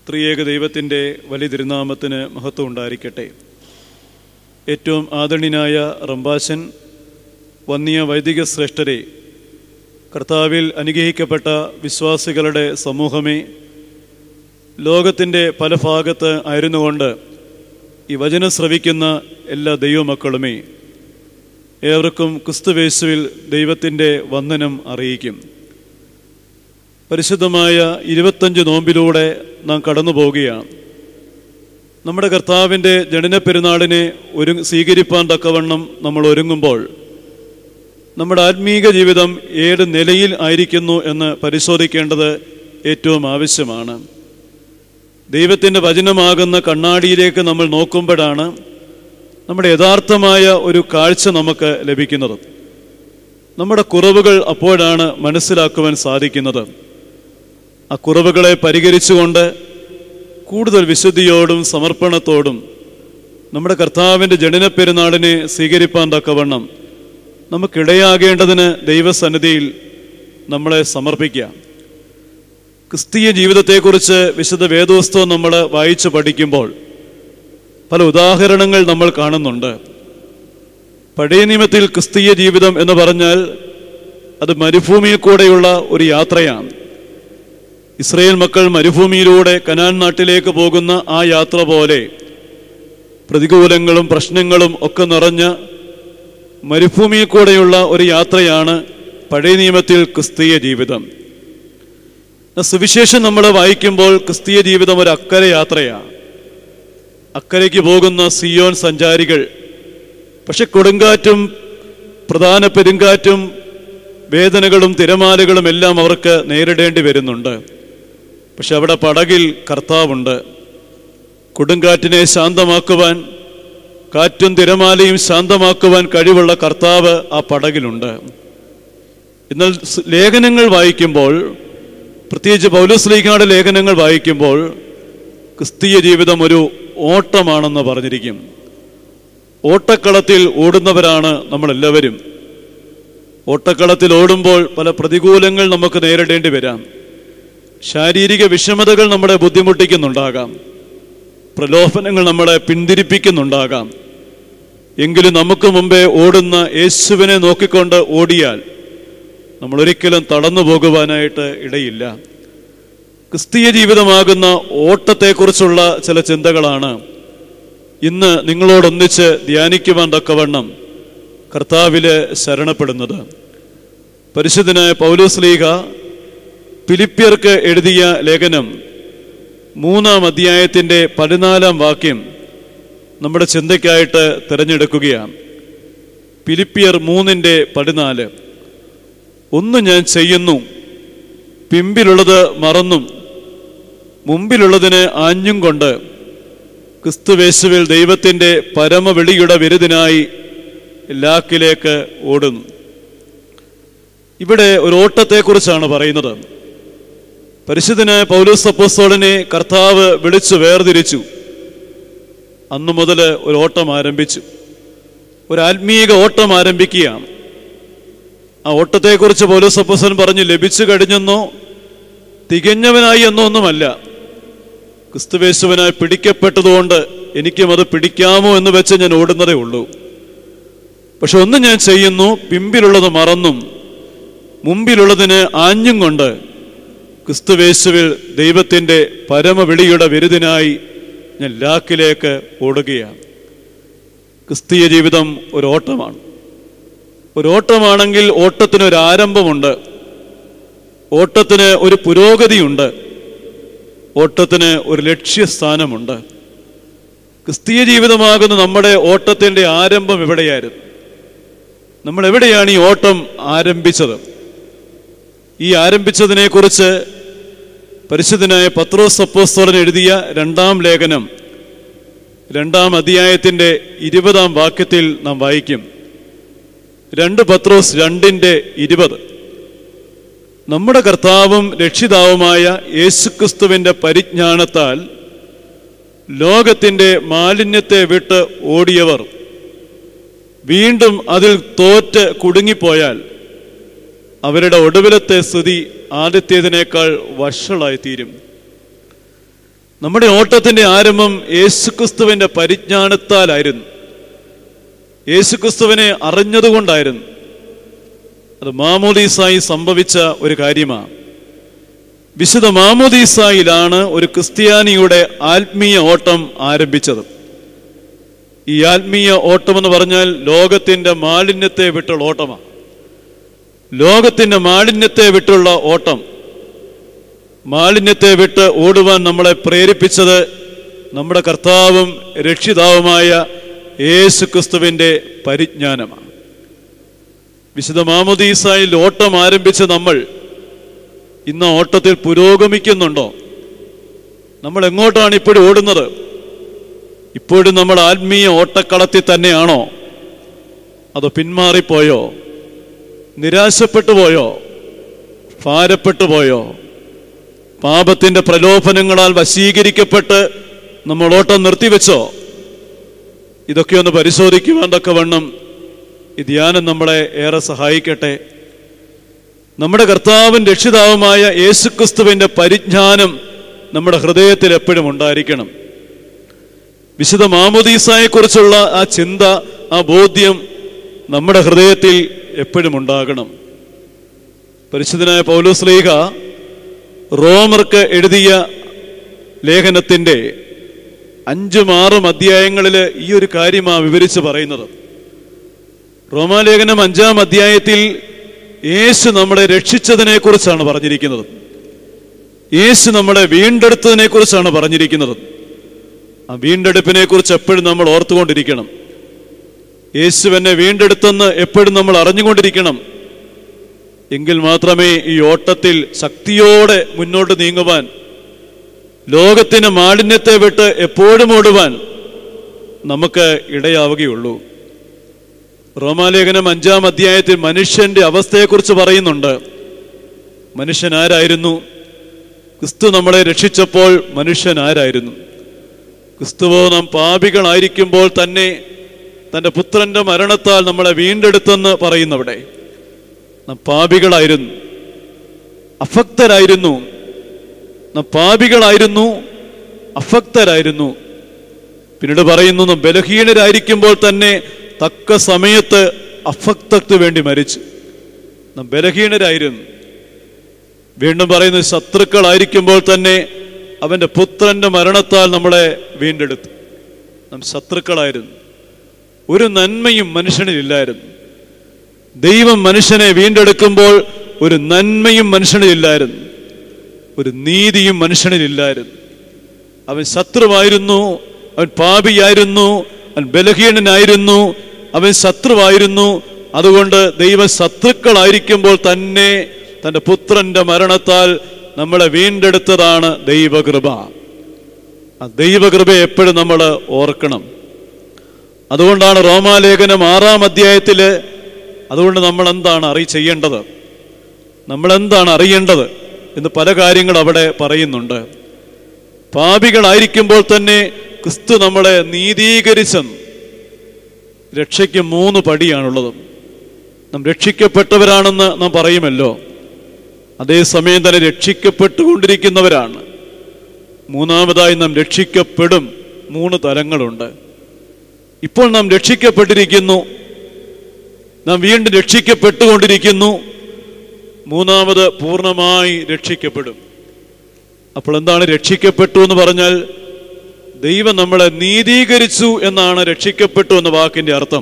ത്രിയേക ദൈവത്തിൻ്റെ വലിയ തിരുനാമത്തിന് മഹത്വം ഉണ്ടായിരിക്കട്ടെ ഏറ്റവും ആദരണീയനായ റംബാശൻ വന്നിയ വൈദിക ശ്രേഷ്ഠരെ കർത്താവിൽ അനുഗ്രഹിക്കപ്പെട്ട വിശ്വാസികളുടെ സമൂഹമേ ലോകത്തിൻ്റെ പല ഭാഗത്ത് ആയിരുന്നുകൊണ്ട് ഈ വചനം ശ്രവിക്കുന്ന എല്ലാ ദൈവമക്കളുമേ ഏവർക്കും ക്രിസ്തുവേശുവിൽ ദൈവത്തിൻ്റെ വന്ദനം അറിയിക്കും പരിശുദ്ധമായ ഇരുപത്തഞ്ച് നോമ്പിലൂടെ നാം കടന്നു പോവുകയാണ് നമ്മുടെ കർത്താവിൻ്റെ ജനന പെരുന്നാളിനെ ഒരു സ്വീകരിപ്പാൻ തക്കവണ്ണം നമ്മൾ ഒരുങ്ങുമ്പോൾ നമ്മുടെ ആത്മീക ജീവിതം ഏത് നിലയിൽ ആയിരിക്കുന്നു എന്ന് പരിശോധിക്കേണ്ടത് ഏറ്റവും ആവശ്യമാണ് ദൈവത്തിൻ്റെ വചനമാകുന്ന കണ്ണാടിയിലേക്ക് നമ്മൾ നോക്കുമ്പോഴാണ് നമ്മുടെ യഥാർത്ഥമായ ഒരു കാഴ്ച നമുക്ക് ലഭിക്കുന്നത് നമ്മുടെ കുറവുകൾ അപ്പോഴാണ് മനസ്സിലാക്കുവാൻ സാധിക്കുന്നത് ആ കുറവുകളെ പരിഹരിച്ചുകൊണ്ട് കൂടുതൽ വിശുദ്ധിയോടും സമർപ്പണത്തോടും നമ്മുടെ കർത്താവിൻ്റെ ജനന പെരുന്നാളിനെ സ്വീകരിപ്പാൻ തക്കവണ്ണം നമുക്കിടയാകേണ്ടതിന് ദൈവസന്നിധിയിൽ നമ്മളെ സമർപ്പിക്കാം ക്രിസ്തീയ ജീവിതത്തെക്കുറിച്ച് വിശുദ്ധ വേദോസ്തവം നമ്മൾ വായിച്ചു പഠിക്കുമ്പോൾ പല ഉദാഹരണങ്ങൾ നമ്മൾ കാണുന്നുണ്ട് പഴയ നിയമത്തിൽ ക്രിസ്തീയ ജീവിതം എന്ന് പറഞ്ഞാൽ അത് മരുഭൂമിയിൽ കൂടെയുള്ള ഒരു യാത്രയാണ് ഇസ്രയേൽ മക്കൾ മരുഭൂമിയിലൂടെ കനാൻ നാട്ടിലേക്ക് പോകുന്ന ആ യാത്ര പോലെ പ്രതികൂലങ്ങളും പ്രശ്നങ്ങളും ഒക്കെ നിറഞ്ഞ മരുഭൂമിയിൽ കൂടെയുള്ള ഒരു യാത്രയാണ് പഴയ നിയമത്തിൽ ക്രിസ്തീയ ജീവിതം സുവിശേഷം നമ്മൾ വായിക്കുമ്പോൾ ക്രിസ്തീയ ജീവിതം ഒരു അക്കരെ യാത്രയാണ് അക്കരയ്ക്ക് പോകുന്ന സിയോൻ സഞ്ചാരികൾ പക്ഷെ കൊടുങ്കാറ്റും പ്രധാന പെരുങ്കാറ്റും വേദനകളും തിരമാലകളും എല്ലാം അവർക്ക് നേരിടേണ്ടി വരുന്നുണ്ട് പക്ഷെ അവിടെ പടകിൽ കർത്താവുണ്ട് കൊടുങ്കാറ്റിനെ ശാന്തമാക്കുവാൻ കാറ്റും തിരമാലയും ശാന്തമാക്കുവാൻ കഴിവുള്ള കർത്താവ് ആ പടകിലുണ്ട് എന്നാൽ ലേഖനങ്ങൾ വായിക്കുമ്പോൾ പ്രത്യേകിച്ച് പൗലോസ്ലീഗായുടെ ലേഖനങ്ങൾ വായിക്കുമ്പോൾ ക്രിസ്തീയ ജീവിതം ഒരു ഓട്ടമാണെന്ന് പറഞ്ഞിരിക്കും ഓട്ടക്കളത്തിൽ ഓടുന്നവരാണ് നമ്മളെല്ലാവരും ഓട്ടക്കളത്തിൽ ഓടുമ്പോൾ പല പ്രതികൂലങ്ങൾ നമുക്ക് നേരിടേണ്ടി വരാം ശാരീരിക വിഷമതകൾ നമ്മളെ ബുദ്ധിമുട്ടിക്കുന്നുണ്ടാകാം പ്രലോഭനങ്ങൾ നമ്മളെ പിന്തിരിപ്പിക്കുന്നുണ്ടാകാം എങ്കിലും നമുക്ക് മുമ്പേ ഓടുന്ന യേശുവിനെ നോക്കിക്കൊണ്ട് ഓടിയാൽ നമ്മൾ ഒരിക്കലും തടന്നു പോകുവാനായിട്ട് ഇടയില്ല ക്രിസ്തീയ ജീവിതമാകുന്ന ഓട്ടത്തെക്കുറിച്ചുള്ള ചില ചിന്തകളാണ് ഇന്ന് നിങ്ങളോടൊന്നിച്ച് ധ്യാനിക്കുവാൻ തക്കവണ്ണം കർത്താവില് ശരണപ്പെടുന്നത് പരിശുദ്ധനായ പൗലോസ്ലീഹ ഫിലിപ്പിയർക്ക് എഴുതിയ ലേഖനം മൂന്നാം അധ്യായത്തിൻ്റെ പതിനാലാം വാക്യം നമ്മുടെ ചിന്തയ്ക്കായിട്ട് തിരഞ്ഞെടുക്കുകയാണ് ഫിലിപ്പിയർ മൂന്നിൻ്റെ പതിനാല് ഒന്ന് ഞാൻ ചെയ്യുന്നു പിമ്പിലുള്ളത് മറന്നും മുമ്പിലുള്ളതിന് ആഞ്ഞും കൊണ്ട് ക്രിസ്തുവേശുവിൽ ദൈവത്തിൻ്റെ പരമവിളിയുടെ വിരുദിനായി ലാക്കിലേക്ക് ഓടുന്നു ഇവിടെ ഒരു ഓട്ടത്തെക്കുറിച്ചാണ് പറയുന്നത് പരിശുദ്ധനായ പൗലോസ് അപ്പോസ്തോലനെ കർത്താവ് വിളിച്ചു വേർതിരിച്ചു അന്നു മുതൽ ഒരു ഓട്ടം ആരംഭിച്ചു ഒരു ആത്മീക ഓട്ടം ആരംഭിക്കുകയാണ് ആ ഓട്ടത്തെക്കുറിച്ച് പൗലോസ് അപ്പോസ്തലൻ പറഞ്ഞു ലഭിച്ചു കഴിഞ്ഞെന്നോ തികഞ്ഞവനായി എന്നോ ഒന്നുമല്ല ക്രിസ്തുവേശുവനായി പിടിക്കപ്പെട്ടതുകൊണ്ട് എനിക്കും അത് പിടിക്കാമോ എന്ന് വെച്ച് ഞാൻ ഓടുന്നതേ ഉള്ളൂ പക്ഷെ ഒന്ന് ഞാൻ ചെയ്യുന്നു പിമ്പിലുള്ളത് മറന്നും മുമ്പിലുള്ളതിന് ആഞ്ഞും കൊണ്ട് ക്രിസ്തുവേശുവിൽ ദൈവത്തിൻ്റെ പരമവിളിയുടെ വിരുദിനായി ഞാൻ ലാക്കിലേക്ക് ഓടുകയാണ് ക്രിസ്തീയ ജീവിതം ഒരു ഓട്ടമാണ് ഒരു ഓട്ടമാണെങ്കിൽ ഓട്ടത്തിന് ഒരു ആരംഭമുണ്ട് ഓട്ടത്തിന് ഒരു പുരോഗതിയുണ്ട് ഓട്ടത്തിന് ഒരു ലക്ഷ്യസ്ഥാനമുണ്ട് ക്രിസ്തീയ ജീവിതമാകുന്ന നമ്മുടെ ഓട്ടത്തിൻ്റെ ആരംഭം എവിടെയായിരുന്നു നമ്മൾ എവിടെയാണ് ഈ ഓട്ടം ആരംഭിച്ചത് ഈ ആരംഭിച്ചതിനെക്കുറിച്ച് പരിശുദ്ധനായ പത്രോസ് അപ്പോസ്തോലൻ എഴുതിയ രണ്ടാം ലേഖനം രണ്ടാം അധ്യായത്തിൻ്റെ ഇരുപതാം വാക്യത്തിൽ നാം വായിക്കും രണ്ട് പത്രോസ് രണ്ടിൻ്റെ ഇരുപത് നമ്മുടെ കർത്താവും രക്ഷിതാവുമായ യേശുക്രിസ്തുവിൻ്റെ പരിജ്ഞാനത്താൽ ലോകത്തിൻ്റെ മാലിന്യത്തെ വിട്ട് ഓടിയവർ വീണ്ടും അതിൽ തോറ്റ് കുടുങ്ങിപ്പോയാൽ അവരുടെ ഒടുവിലത്തെ സ്ഥിതി ആദ്യത്തേതിനേക്കാൾ വഷളായി തീരും നമ്മുടെ ഓട്ടത്തിന്റെ ആരംഭം യേശുക്രിസ്തുവിന്റെ പരിജ്ഞാനത്താലായിരുന്നു യേശുക്രിസ്തുവിനെ അറിഞ്ഞതുകൊണ്ടായിരുന്നു അത് മാമോദീസായി സംഭവിച്ച ഒരു കാര്യമാണ് വിശുദ്ധ മാമോദീസായിലാണ് ഒരു ക്രിസ്ത്യാനിയുടെ ആത്മീയ ഓട്ടം ആരംഭിച്ചത് ഈ ആത്മീയ ഓട്ടം എന്ന് പറഞ്ഞാൽ ലോകത്തിന്റെ മാലിന്യത്തെ വിട്ടുള്ള ഓട്ടമാണ് ലോകത്തിന്റെ മാലിന്യത്തെ വിട്ടുള്ള ഓട്ടം മാലിന്യത്തെ വിട്ട് ഓടുവാൻ നമ്മളെ പ്രേരിപ്പിച്ചത് നമ്മുടെ കർത്താവും രക്ഷിതാവുമായ യേശു ക്രിസ്തുവിൻ്റെ പരിജ്ഞാനമാണ് വിശുദ്ധ മാമുദീസായിൽ ഓട്ടം ആരംഭിച്ച നമ്മൾ ഇന്ന് ഓട്ടത്തിൽ പുരോഗമിക്കുന്നുണ്ടോ നമ്മൾ എങ്ങോട്ടാണ് ഇപ്പോഴും ഓടുന്നത് ഇപ്പോഴും നമ്മൾ ആത്മീയ ഓട്ടക്കളത്തിൽ തന്നെയാണോ അതോ പിന്മാറിപ്പോയോ നിരാശപ്പെട്ടു പോയോ ഭാരപ്പെട്ടു പോയോ പാപത്തിന്റെ പ്രലോഭനങ്ങളാൽ വശീകരിക്കപ്പെട്ട് നമ്മൾ ഓട്ടം നിർത്തിവെച്ചോ ഇതൊക്കെ ഒന്ന് പരിശോധിക്കുവാൻ തക്കവണ്ണം ഈ ധ്യാനം നമ്മളെ ഏറെ സഹായിക്കട്ടെ നമ്മുടെ കർത്താവും രക്ഷിതാവുമായ യേശുക്രിസ്തുവിന്റെ പരിജ്ഞാനം നമ്മുടെ ഹൃദയത്തിൽ എപ്പോഴും ഉണ്ടായിരിക്കണം വിശുദ്ധ മാമുദീസായെക്കുറിച്ചുള്ള ആ ചിന്ത ആ ബോധ്യം നമ്മുടെ ഹൃദയത്തിൽ എപ്പോഴും ഉണ്ടാകണം പരിശുദ്ധനായ പൗലോസ് ലീഹ റോമർക്ക് എഴുതിയ ലേഖനത്തിൻ്റെ അഞ്ചും ആറും അധ്യായങ്ങളിൽ ഈ ഒരു കാര്യമാണ് വിവരിച്ച് പറയുന്നത് റോമാലേഖനം അഞ്ചാം അധ്യായത്തിൽ യേശു നമ്മളെ രക്ഷിച്ചതിനെ കുറിച്ചാണ് പറഞ്ഞിരിക്കുന്നത് യേശു നമ്മളെ വീണ്ടെടുത്തതിനെ കുറിച്ചാണ് പറഞ്ഞിരിക്കുന്നത് ആ വീണ്ടെടുപ്പിനെ കുറിച്ച് എപ്പോഴും നമ്മൾ ഓർത്തുകൊണ്ടിരിക്കണം യേശു എന്നെ വീണ്ടെടുത്തെന്ന് എപ്പോഴും നമ്മൾ അറിഞ്ഞുകൊണ്ടിരിക്കണം എങ്കിൽ മാത്രമേ ഈ ഓട്ടത്തിൽ ശക്തിയോടെ മുന്നോട്ട് നീങ്ങുവാൻ ലോകത്തിന് മാലിന്യത്തെ വിട്ട് എപ്പോഴും ഓടുവാൻ നമുക്ക് ഇടയാവുകയുള്ളൂ റോമാലേഖനം അഞ്ചാം അധ്യായത്തിൽ മനുഷ്യന്റെ അവസ്ഥയെക്കുറിച്ച് പറയുന്നുണ്ട് മനുഷ്യൻ ആരായിരുന്നു ക്രിസ്തു നമ്മളെ രക്ഷിച്ചപ്പോൾ മനുഷ്യൻ ആരായിരുന്നു ക്രിസ്തുവോ നാം പാപികളായിരിക്കുമ്പോൾ തന്നെ തൻ്റെ പുത്രന്റെ മരണത്താൽ നമ്മളെ വീണ്ടെടുത്തെന്ന് പറയുന്നവിടെ നാം പാപികളായിരുന്നു അഭക്തരായിരുന്നു നാം പാപികളായിരുന്നു അഭക്തരായിരുന്നു പിന്നീട് പറയുന്നു നാം ബലഹീനരായിരിക്കുമ്പോൾ തന്നെ തക്ക സമയത്ത് അഭക്തർക്ക് വേണ്ടി മരിച്ചു നാം ബലഹീനരായിരുന്നു വീണ്ടും പറയുന്നത് ശത്രുക്കളായിരിക്കുമ്പോൾ തന്നെ അവൻ്റെ പുത്രന്റെ മരണത്താൽ നമ്മളെ വീണ്ടെടുത്തു നാം ശത്രുക്കളായിരുന്നു ഒരു നന്മയും മനുഷ്യനിലില്ലായിരുന്നു ദൈവം മനുഷ്യനെ വീണ്ടെടുക്കുമ്പോൾ ഒരു നന്മയും മനുഷ്യനിലില്ലായിരുന്നു ഒരു നീതിയും മനുഷ്യനിലില്ലായിരുന്നു അവൻ ശത്രുവായിരുന്നു അവൻ പാപിയായിരുന്നു അവൻ ബലഹീനനായിരുന്നു അവൻ ശത്രുവായിരുന്നു അതുകൊണ്ട് ദൈവ ശത്രുക്കളായിരിക്കുമ്പോൾ തന്നെ തൻ്റെ പുത്രന്റെ മരണത്താൽ നമ്മളെ വീണ്ടെടുത്തതാണ് ദൈവകൃപ ആ ദൈവകൃപ എപ്പോഴും നമ്മൾ ഓർക്കണം അതുകൊണ്ടാണ് റോമാലേഖനം ആറാം അധ്യായത്തില് അതുകൊണ്ട് നമ്മൾ എന്താണ് അറി ചെയ്യേണ്ടത് നമ്മൾ എന്താണ് അറിയേണ്ടത് എന്ന് പല കാര്യങ്ങൾ അവിടെ പറയുന്നുണ്ട് പാപികളായിരിക്കുമ്പോൾ തന്നെ ക്രിസ്തു നമ്മളെ നീതീകരിച്ചെന്ന് രക്ഷയ്ക്ക് മൂന്ന് പടിയാണുള്ളത് നാം രക്ഷിക്കപ്പെട്ടവരാണെന്ന് നാം പറയുമല്ലോ അതേസമയം തന്നെ രക്ഷിക്കപ്പെട്ടുകൊണ്ടിരിക്കുന്നവരാണ് മൂന്നാമതായി നാം രക്ഷിക്കപ്പെടും മൂന്ന് തലങ്ങളുണ്ട് ഇപ്പോൾ നാം രക്ഷിക്കപ്പെട്ടിരിക്കുന്നു നാം വീണ്ടും രക്ഷിക്കപ്പെട്ടുകൊണ്ടിരിക്കുന്നു മൂന്നാമത് പൂർണ്ണമായി രക്ഷിക്കപ്പെടും അപ്പോൾ എന്താണ് രക്ഷിക്കപ്പെട്ടു എന്ന് പറഞ്ഞാൽ ദൈവം നമ്മളെ നീതീകരിച്ചു എന്നാണ് രക്ഷിക്കപ്പെട്ടു എന്ന വാക്കിന്റെ അർത്ഥം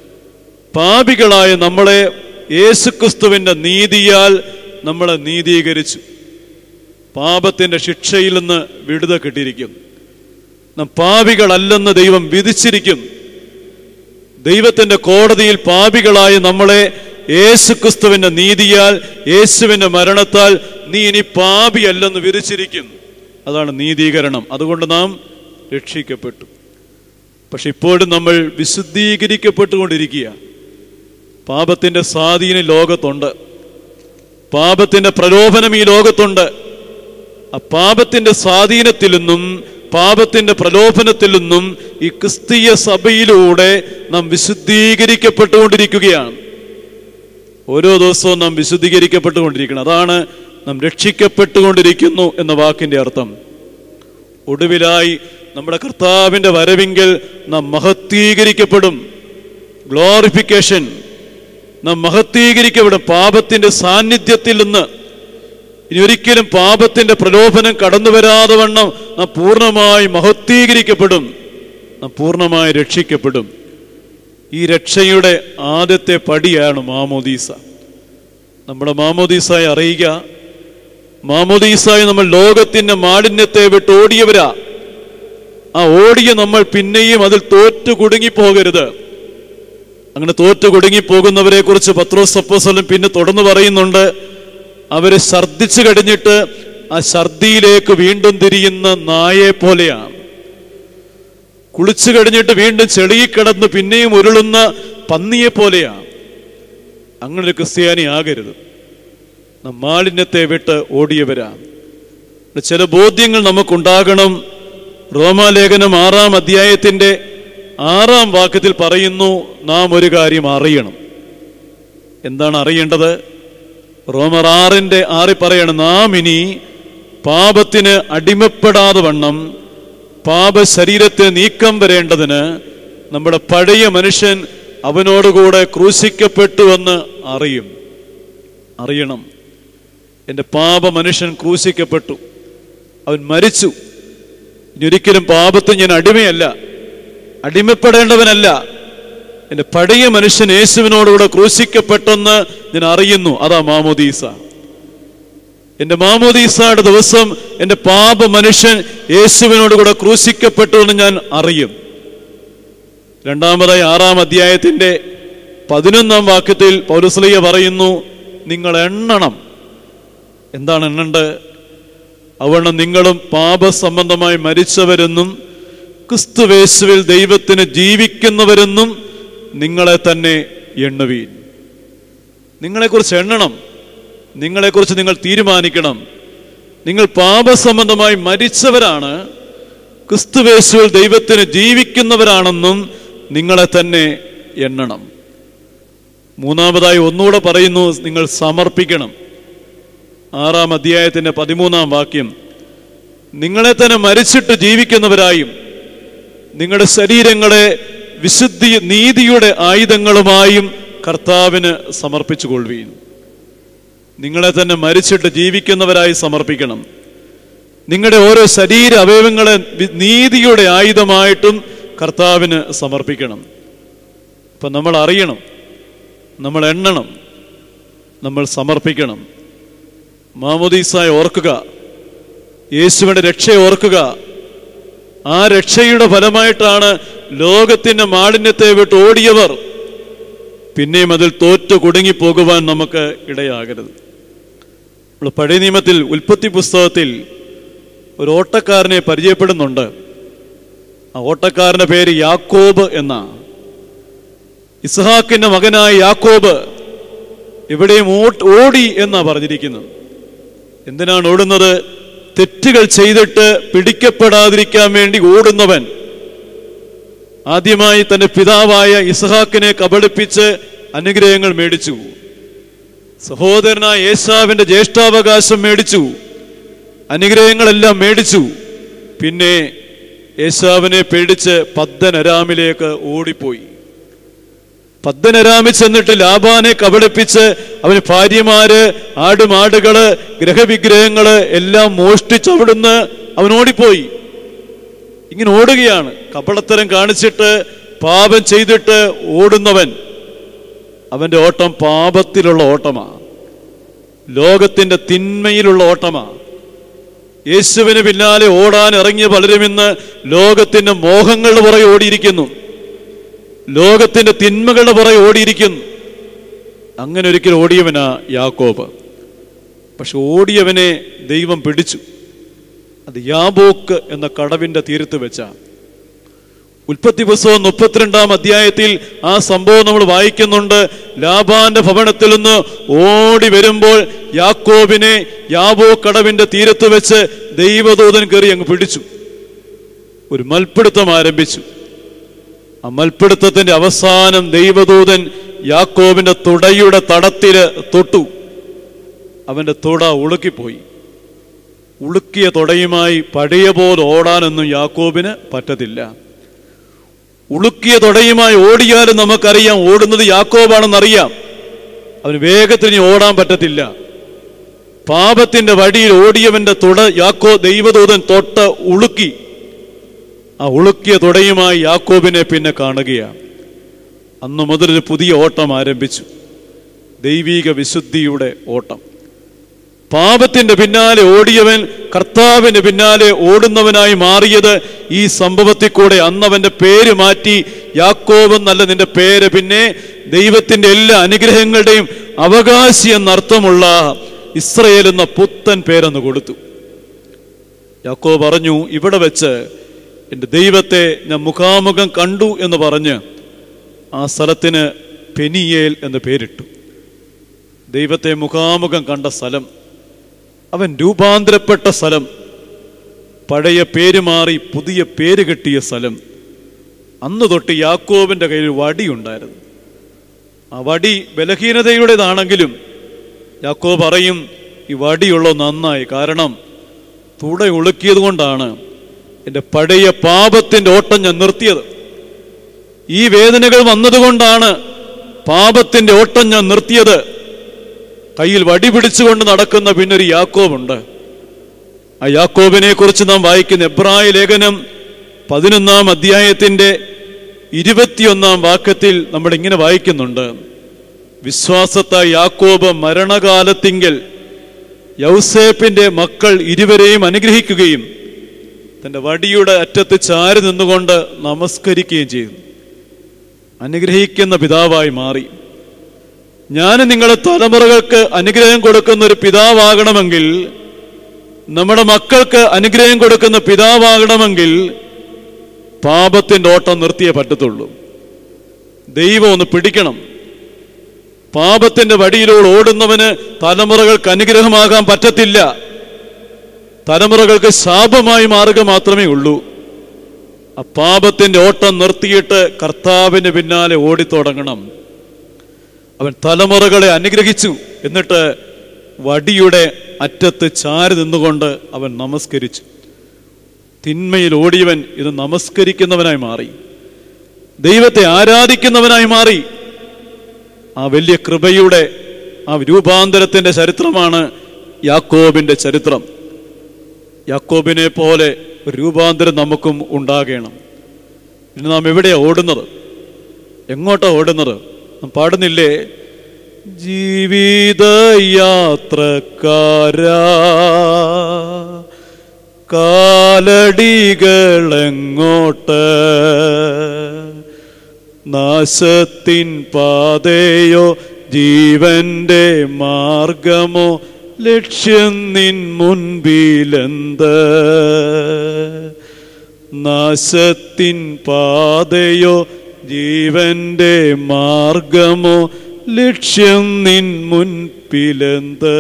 പാപികളായ നമ്മളെ യേശുക്രിസ്തുവിന്റെ നീതിയാൽ നമ്മളെ നീതീകരിച്ചു പാപത്തിന്റെ ശിക്ഷയിൽ നിന്ന് വിടുത കിട്ടിയിരിക്കും നാം പാപികളല്ലെന്ന് ദൈവം വിധിച്ചിരിക്കും ദൈവത്തിന്റെ കോടതിയിൽ പാപികളായ നമ്മളെ യേശുക്രിസ്തുവിന്റെ നീതിയാൽ യേശുവിന്റെ മരണത്താൽ നീ ഇനി പാപിയല്ലെന്ന് വിധിച്ചിരിക്കും അതാണ് നീതീകരണം അതുകൊണ്ട് നാം രക്ഷിക്കപ്പെട്ടു പക്ഷെ ഇപ്പോഴും നമ്മൾ വിശുദ്ധീകരിക്കപ്പെട്ടുകൊണ്ടിരിക്കുക പാപത്തിന്റെ സ്വാധീനം ലോകത്തുണ്ട് പാപത്തിന്റെ പ്രലോഭനം ഈ ലോകത്തുണ്ട് ആ പാപത്തിന്റെ സ്വാധീനത്തിൽ നിന്നും പാപത്തിന്റെ പ്രലോഭനത്തിൽ നിന്നും ഈ ക്രിസ്തീയ സഭയിലൂടെ നാം വിശുദ്ധീകരിക്കപ്പെട്ടുകൊണ്ടിരിക്കുകയാണ് ഓരോ ദിവസവും നാം വിശുദ്ധീകരിക്കപ്പെട്ടുകൊണ്ടിരിക്കണം അതാണ് നാം രക്ഷിക്കപ്പെട്ടുകൊണ്ടിരിക്കുന്നു എന്ന വാക്കിന്റെ അർത്ഥം ഒടുവിലായി നമ്മുടെ കർത്താവിൻ്റെ വരവിങ്കൽ നാം മഹത്വീകരിക്കപ്പെടും ഗ്ലോറിഫിക്കേഷൻ നാം മഹത്വീകരിക്കപ്പെടും പാപത്തിൻ്റെ സാന്നിധ്യത്തിൽ നിന്ന് ഇനി ഒരിക്കലും പാപത്തിൻ്റെ പ്രലോഭനം കടന്നു വരാതെ വണ്ണം നാം പൂർണ്ണമായി മഹത്വീകരിക്കപ്പെടും നാം പൂർണ്ണമായി രക്ഷിക്കപ്പെടും ഈ രക്ഷയുടെ ആദ്യത്തെ പടിയാണ് മാമോദീസ നമ്മുടെ മാമോദീസായി അറിയുക മാമോദീസായി നമ്മൾ ലോകത്തിന്റെ മാലിന്യത്തെ വിട്ട് ഓടിയവരാ ആ ഓടിയ നമ്മൾ പിന്നെയും അതിൽ തോറ്റു കുടുങ്ങിപ്പോകരുത് അങ്ങനെ തോറ്റു കുടുങ്ങിപ്പോകുന്നവരെ കുറിച്ച് പത്രോസ് അപ്പോസ്തലൻ പിന്നെ തുടർന്ന് പറയുന്നുണ്ട് അവര് ഛർദ്ദിച്ചു കഴിഞ്ഞിട്ട് ആ ഛർദിയിലേക്ക് വീണ്ടും തിരിയുന്ന നായെ പോലെയാണ് കുളിച്ചു കഴിഞ്ഞിട്ട് വീണ്ടും ചെളിയിൽ കിടന്ന് പിന്നെയും ഉരുളുന്ന പന്നിയെ പോലെയാണ് അങ്ങനെ ഒരു ക്രിസ്ത്യാനി ആകരുത് നാം മാലിന്യത്തെ വിട്ട് ഓടിയവരാണ് ചില ബോധ്യങ്ങൾ നമുക്കുണ്ടാകണം റോമാലേഖനം ആറാം അധ്യായത്തിന്റെ ആറാം വാക്യത്തിൽ പറയുന്നു നാം ഒരു കാര്യം അറിയണം എന്താണ് അറിയേണ്ടത് റോമർ ആറിന്റെ ആറി പറയണം നാം ഇനി പാപത്തിന് അടിമപ്പെടാതെ വണ്ണം പാപ ശരീരത്തെ നീക്കം വരേണ്ടതിന് നമ്മുടെ പഴയ മനുഷ്യൻ അവനോടുകൂടെ ക്രൂശിക്കപ്പെട്ടുവെന്ന് അറിയും അറിയണം എൻ്റെ പാപ മനുഷ്യൻ ക്രൂശിക്കപ്പെട്ടു അവൻ മരിച്ചു ഇനി ഒരിക്കലും പാപത്തിന് ഞാൻ അടിമയല്ല അടിമപ്പെടേണ്ടവനല്ല എൻ്റെ പഴയ മനുഷ്യൻ യേശുവിനോടുകൂടെ ക്രൂശിക്കപ്പെട്ടെന്ന് ഞാൻ അറിയുന്നു അതാ മാമോദീസ എൻ്റെ മാമോദീസയുടെ ദിവസം എൻ്റെ പാപ മനുഷ്യൻ യേശുവിനോടുകൂടെ ക്രൂശിക്കപ്പെട്ടു എന്ന് ഞാൻ അറിയും രണ്ടാമതായി ആറാം അധ്യായത്തിന്റെ പതിനൊന്നാം വാക്യത്തിൽ പൗരസ്ലിയ പറയുന്നു നിങ്ങൾ എണ്ണണം എന്താണ് എണ്ണണ്ട് അവണ്ണം നിങ്ങളും പാപസംബന്ധമായി മരിച്ചവരെന്നും ക്രിസ്തുവേശുവിൽ ദൈവത്തിന് ജീവിക്കുന്നവരെന്നും നിങ്ങളെ തന്നെ എണ്ണുവീൻ നിങ്ങളെക്കുറിച്ച് എണ്ണണം നിങ്ങളെക്കുറിച്ച് നിങ്ങൾ തീരുമാനിക്കണം നിങ്ങൾ പാപസംബന്ധമായി മരിച്ചവരാണ് ക്രിസ്തുവേശുവിൽ ദൈവത്തിന് ജീവിക്കുന്നവരാണെന്നും നിങ്ങളെ തന്നെ എണ്ണണം മൂന്നാമതായി ഒന്നുകൂടെ പറയുന്നു നിങ്ങൾ സമർപ്പിക്കണം ആറാം അധ്യായത്തിന്റെ പതിമൂന്നാം വാക്യം നിങ്ങളെ തന്നെ മരിച്ചിട്ട് ജീവിക്കുന്നവരായും നിങ്ങളുടെ ശരീരങ്ങളെ വിശുദ്ധി നീതിയുടെ ആയുധങ്ങളുമായും കർത്താവിന് സമർപ്പിച്ചു കൊള്ളുവീൻ നിങ്ങളെ തന്നെ മരിച്ചിട്ട് ജീവിക്കുന്നവരായി സമർപ്പിക്കണം നിങ്ങളുടെ ഓരോ ശരീര അവയവങ്ങളെ വി- നീതിയുടെ ആയുധമായിട്ടും കർത്താവിന് സമർപ്പിക്കണം അപ്പൊ നമ്മൾ അറിയണം നമ്മൾ എണ്ണണം നമ്മൾ സമർപ്പിക്കണം മാമോദീസായി ഓർക്കുക യേശുവിന്റെ രക്ഷയെ ഓർക്കുക ആ രക്ഷയുടെ ഫലമായിട്ടാണ് ലോകത്തിന്റെ മാലിന്യത്തെ വിട്ട് ഓടിയവർ പിന്നെയും അതിൽ തോറ്റു കുടുങ്ങിപ്പോകുവാൻ നമുക്ക് ഇടയാകരുത് നമ്മൾ പഴയ നിയമത്തിൽ ഉൽപ്പത്തി പുസ്തകത്തിൽ ഒരു ഓട്ടക്കാരനെ പരിചയപ്പെടുന്നുണ്ട് ആ ഓട്ടക്കാരന്റെ പേര് യാക്കോബ് എന്ന ഇസ്ഹാക്കിന്റെ മകനായ യാക്കോബ് ഇവിടെയും ഓട്ട് ഓടി എന്നാ പറഞ്ഞിരിക്കുന്നത് എന്തിനാണ് ഓടുന്നത് തെറ്റുകൾ ചെയ്തിട്ട് പിടിക്കപ്പെടാതിരിക്കാൻ വേണ്ടി ഓടുന്നവൻ ആദ്യമായി തന്റെ പിതാവായ ഇസ്ഹാക്കിനെ കബളിപ്പിച്ച് അനുഗ്രഹങ്ങൾ മേടിച്ചു സഹോദരനായ യേശാവിന്റെ ജ്യേഷ്ഠാവകാശം മേടിച്ചു അനുഗ്രഹങ്ങളെല്ലാം മേടിച്ചു പിന്നെ യേശാവിനെ പേടിച്ച് പദ്ദനരാമിലേക്ക് ഓടിപ്പോയി പദ്ദനരാമിൽ ചെന്നിട്ട് ലാബാനെ കബളിപ്പിച്ച് അവന് ഭാര്യമാര് ആടുമാടുകള് ഗ്രഹവിഗ്രഹങ്ങള് എല്ലാം മോഷ്ടിച്ച് അവിടുന്ന് അവൻ ഓടിപ്പോയി ഇങ്ങനെ ഓടുകയാണ് കപടത്തരം കാണിച്ചിട്ട് പാപം ചെയ്തിട്ട് ഓടുന്നവൻ അവന്റെ ഓട്ടം പാപത്തിലുള്ള ഓട്ടമാ ലോകത്തിന്റെ തിന്മയിലുള്ള ഓട്ടമാ യേശുവിന് പിന്നാലെ ഓടാൻ ഇറങ്ങിയ പലരും ഇന്ന് ലോകത്തിന്റെ മോഹങ്ങളുടെ പുറകെ ഓടിയിരിക്കുന്നു ലോകത്തിന്റെ തിന്മകളുടെ പുറകെ ഓടിയിരിക്കുന്നു അങ്ങനെ ഒരിക്കൽ ഓടിയവനാ യാക്കോബ് പക്ഷെ ഓടിയവനെ ദൈവം പിടിച്ചു അത് യാബോക്ക് എന്ന കടവിന്റെ തീരത്ത് വെച്ച ഉൽപ്പത്തി പുസ്തകം മുപ്പത്തിരണ്ടാം അധ്യായത്തിൽ ആ സംഭവം നമ്മൾ വായിക്കുന്നുണ്ട് ലാബാന്റെ ഭവനത്തിൽ നിന്ന് ഓടി വരുമ്പോൾ യാക്കോബിനെ യാബോ കടവിന്റെ തീരത്ത് വെച്ച് ദൈവദൂതൻ കയറി അങ്ങ് പിടിച്ചു ഒരു മൽപ്പിടുത്തം ആരംഭിച്ചു ആ മൽപ്പിടുത്തത്തിന്റെ അവസാനം ദൈവദൂതൻ യാക്കോബിന്റെ തുടയുടെ തടത്തില് തൊട്ടു അവന്റെ തുട ഉളുക്കിപ്പോയി ഉളുക്കിയ തുടയുമായി പഴയ പോലെ ഓടാനൊന്നും യാക്കോബിന് പറ്റത്തില്ല ഉളുക്കിയ തുടയുമായി ഓടിയാലും നമുക്കറിയാം ഓടുന്നത് യാക്കോബാണെന്നറിയാം അവന് വേഗത്തിൽ ഇനി ഓടാൻ പറ്റത്തില്ല പാപത്തിന്റെ വഴിയിൽ ഓടിയവന്റെ തുട യാക്കോ ദൈവദൂതൻ തൊട്ട് ഉളുക്കി ആ ഉളുക്കിയ തുടയുമായി യാക്കോബിനെ പിന്നെ കാണുകയാണ് അന്നു മുതൽ ഒരു പുതിയ ഓട്ടം ആരംഭിച്ചു ദൈവീക വിശുദ്ധിയുടെ ഓട്ടം പാപത്തിന്റെ പിന്നാലെ ഓടിയവൻ കർത്താവിന്റെ പിന്നാലെ ഓടുന്നവനായി മാറിയത് ഈ സംഭവത്തിൽ കൂടെ അന്നവന്റെ പേര് മാറ്റി യാക്കോബ് എന്നല്ല നിന്റെ പേര് പിന്നെ ദൈവത്തിന്റെ എല്ലാ അനുഗ്രഹങ്ങളുടെയും അവകാശി എന്നർത്ഥമുള്ള ഇസ്രയേൽ എന്ന പുത്തൻ പേരെന്ന് കൊടുത്തു യാക്കോ പറഞ്ഞു ഇവിടെ വെച്ച് എൻ്റെ ദൈവത്തെ ഞാൻ മുഖാമുഖം കണ്ടു എന്ന് പറഞ്ഞ് ആ സ്ഥലത്തിന് പെനിയേൽ എന്ന് പേരിട്ടു ദൈവത്തെ മുഖാമുഖം കണ്ട സ്ഥലം അവൻ രൂപാന്തരപ്പെട്ട സ്ഥലം പഴയ പേര് മാറി പുതിയ പേര് കിട്ടിയ സ്ഥലം അന്ന് തൊട്ട് യാക്കോബിന്റെ കയ്യിൽ വടി ഉണ്ടായിരുന്നു ആ വടി ബലഹീനതയുടേതാണെങ്കിലും യാക്കോ പറയും ഈ വടിയുള്ള നന്നായി കാരണം തുട ഉളുക്കിയത് കൊണ്ടാണ് എൻ്റെ പഴയ പാപത്തിൻ്റെ ഓട്ടം ഞാൻ നിർത്തിയത് ഈ വേദനകൾ വന്നതുകൊണ്ടാണ് പാപത്തിൻ്റെ ഓട്ടം ഞാൻ നിർത്തിയത് കയ്യിൽ വടി പിടിച്ചുകൊണ്ട് നടക്കുന്ന പിന്നൊരു യാക്കോബുണ്ട് ആ യാക്കോബിനെ കുറിച്ച് നാം വായിക്കുന്ന എബ്രായ ലേഖനം പതിനൊന്നാം അധ്യായത്തിന്റെ ഇരുപത്തിയൊന്നാം വാക്യത്തിൽ നമ്മൾ ഇങ്ങനെ വായിക്കുന്നുണ്ട് വിശ്വാസത്താൽ യാക്കോബ് മരണകാലത്തിങ്കൽ യൗസേപ്പിന്റെ മക്കൾ ഇരുവരെയും അനുഗ്രഹിക്കുകയും തന്റെ വടിയുടെ അറ്റത്ത് ചാരി നിന്നുകൊണ്ട് നമസ്കരിക്കുകയും ചെയ്തു അനുഗ്രഹിക്കുന്ന പിതാവായി മാറി ഞാൻ നിങ്ങളുടെ തലമുറകൾക്ക് അനുഗ്രഹം കൊടുക്കുന്ന ഒരു പിതാവാകണമെങ്കിൽ നമ്മുടെ മക്കൾക്ക് അനുഗ്രഹം കൊടുക്കുന്ന പിതാവാകണമെങ്കിൽ പാപത്തിന്റെ ഓട്ടം നിർത്തിയേ പറ്റത്തുള്ളൂ ദൈവം ഒന്ന് പിടിക്കണം പാപത്തിന്റെ വടിയിലൂടെ ഓടുന്നവന് തലമുറകൾക്ക് അനുഗ്രഹമാകാൻ പറ്റത്തില്ല തലമുറകൾക്ക് ശാപമായി മാറുക മാത്രമേ ഉള്ളൂ ആ പാപത്തിന്റെ ഓട്ടം നിർത്തിയിട്ട് കർത്താവിന് പിന്നാലെ ഓടിത്തുടങ്ങണം അവൻ തലമുറകളെ അനുഗ്രഹിച്ചു എന്നിട്ട് വടിയുടെ അറ്റത്ത് ചാരി നിന്നുകൊണ്ട് അവൻ നമസ്കരിച്ചു തിന്മയിൽ ഓടിയവൻ ഇത് നമസ്കരിക്കുന്നവനായി മാറി ദൈവത്തെ ആരാധിക്കുന്നവനായി മാറി ആ വലിയ കൃപയുടെ ആ രൂപാന്തരത്തിന്റെ ചരിത്രമാണ് യാക്കോബിന്റെ ചരിത്രം യാക്കോബിനെ പോലെ ഒരു രൂപാന്തരം നമുക്കും ഉണ്ടാകണം ഇനി നാം എവിടെയാ ഓടുന്നത് എങ്ങോട്ടാ ഓടുന്നത് നാം പാടുന്നില്ലേ ജീവിത യാത്രക്കാരാ കാലടികളെങ്ങോട്ട് നാശത്തിൻ പാതയോ ജീവന്റെ മാർഗമോ ലക്ഷ്യം നിൻ മുൻപിലെന്ത് നാശത്തിൻ പാതയോ ജീവന്റെ മാർഗമോ ലക്ഷ്യം നിൻ മുൻപിലെന്ത്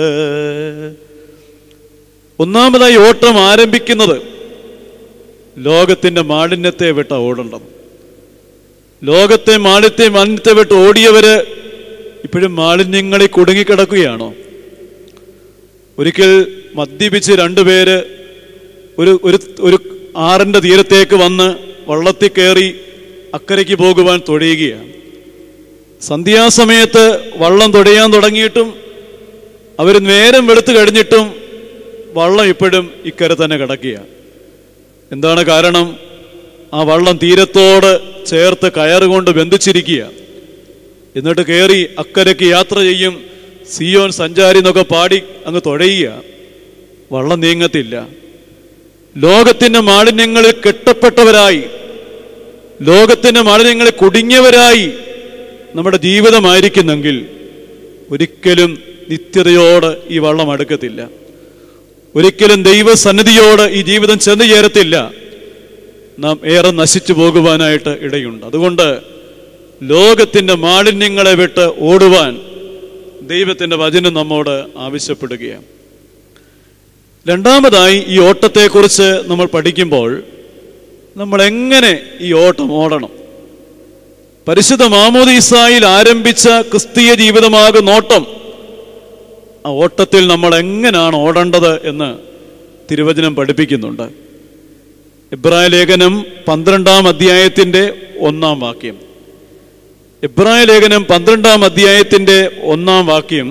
ഒന്നാമതായി ഓട്ടം ആരംഭിക്കുന്നത് ലോകത്തിന്റെ മാലിന്യത്തെ വിട്ട ഓടേണ്ടത് ലോകത്തെ മാലിന്യത്തെ മാലിന്യത്തെ വിട്ട് ഓടിയവര് ഇപ്പോഴും മാലിന്യങ്ങളിൽ കുടുങ്ങിക്കിടക്കുകയാണോ ഒരിക്കൽ മദ്യപിച്ച് രണ്ടുപേര് ഒരു ഒരു ഒരു ആറിന്റെ തീരത്തേക്ക് വന്ന് വള്ളത്തിൽ കയറി അക്കരയ്ക്ക് പോകുവാൻ തൊഴയുകയാണ് സന്ധ്യാസമയത്ത് വള്ളം തൊടയാൻ തുടങ്ങിയിട്ടും അവർ നേരം വെളുത്ത് കഴിഞ്ഞിട്ടും വള്ളം ഇപ്പോഴും ഇക്കരെ തന്നെ കിടക്കുകയാണ് എന്താണ് കാരണം ആ വള്ളം തീരത്തോട് ചേർത്ത് കയറുകൊണ്ട് ബന്ധിച്ചിരിക്കുക എന്നിട്ട് കയറി അക്കരയ്ക്ക് യാത്ര ചെയ്യും സിയോൻ സഞ്ചാരി എന്നൊക്കെ പാടി അങ്ങ് തുഴയുക വള്ളം നീങ്ങത്തില്ല ലോകത്തിന്റെ മാലിന്യങ്ങളിൽ കെട്ടപ്പെട്ടവരായി ലോകത്തിന്റെ മാലിന്യങ്ങളിൽ കുടുങ്ങിയവരായി നമ്മുടെ ജീവിതമായിരിക്കുന്നെങ്കിൽ ഒരിക്കലും നിത്യതയോട് ഈ വള്ളം അടുക്കത്തില്ല ഒരിക്കലും ദൈവസന്നിധിയോട് ഈ ജീവിതം ചെന്നു ചേരത്തില്ല നാം ഏറെ നശിച്ചു പോകുവാനായിട്ട് ഇടയുണ്ട് അതുകൊണ്ട് ലോകത്തിന്റെ മാലിന്യങ്ങളെ വിട്ട് ഓടുവാൻ ദൈവത്തിന്റെ വചനം നമ്മോട് ആവശ്യപ്പെടുകയാണ് രണ്ടാമതായി ഈ ഓട്ടത്തെക്കുറിച്ച് നമ്മൾ പഠിക്കുമ്പോൾ നമ്മൾ എങ്ങനെ ഈ ഓട്ടം ഓടണം പരിശുദ്ധ മാമോദീസായിൽ ആരംഭിച്ച ക്രിസ്തീയ ജീവിതമാകുന്ന ഓട്ടം ആ ഓട്ടത്തിൽ നമ്മൾ എങ്ങനെയാണ് ഓടേണ്ടത് എന്ന് തിരുവചനം പഠിപ്പിക്കുന്നുണ്ട് ഇബ്രായ ലേഖനം പന്ത്രണ്ടാം അധ്യായത്തിൻ്റെ ഒന്നാം വാക്യം ഇബ്രായ ലേഖനം പന്ത്രണ്ടാം അധ്യായത്തിൻ്റെ ഒന്നാം വാക്യം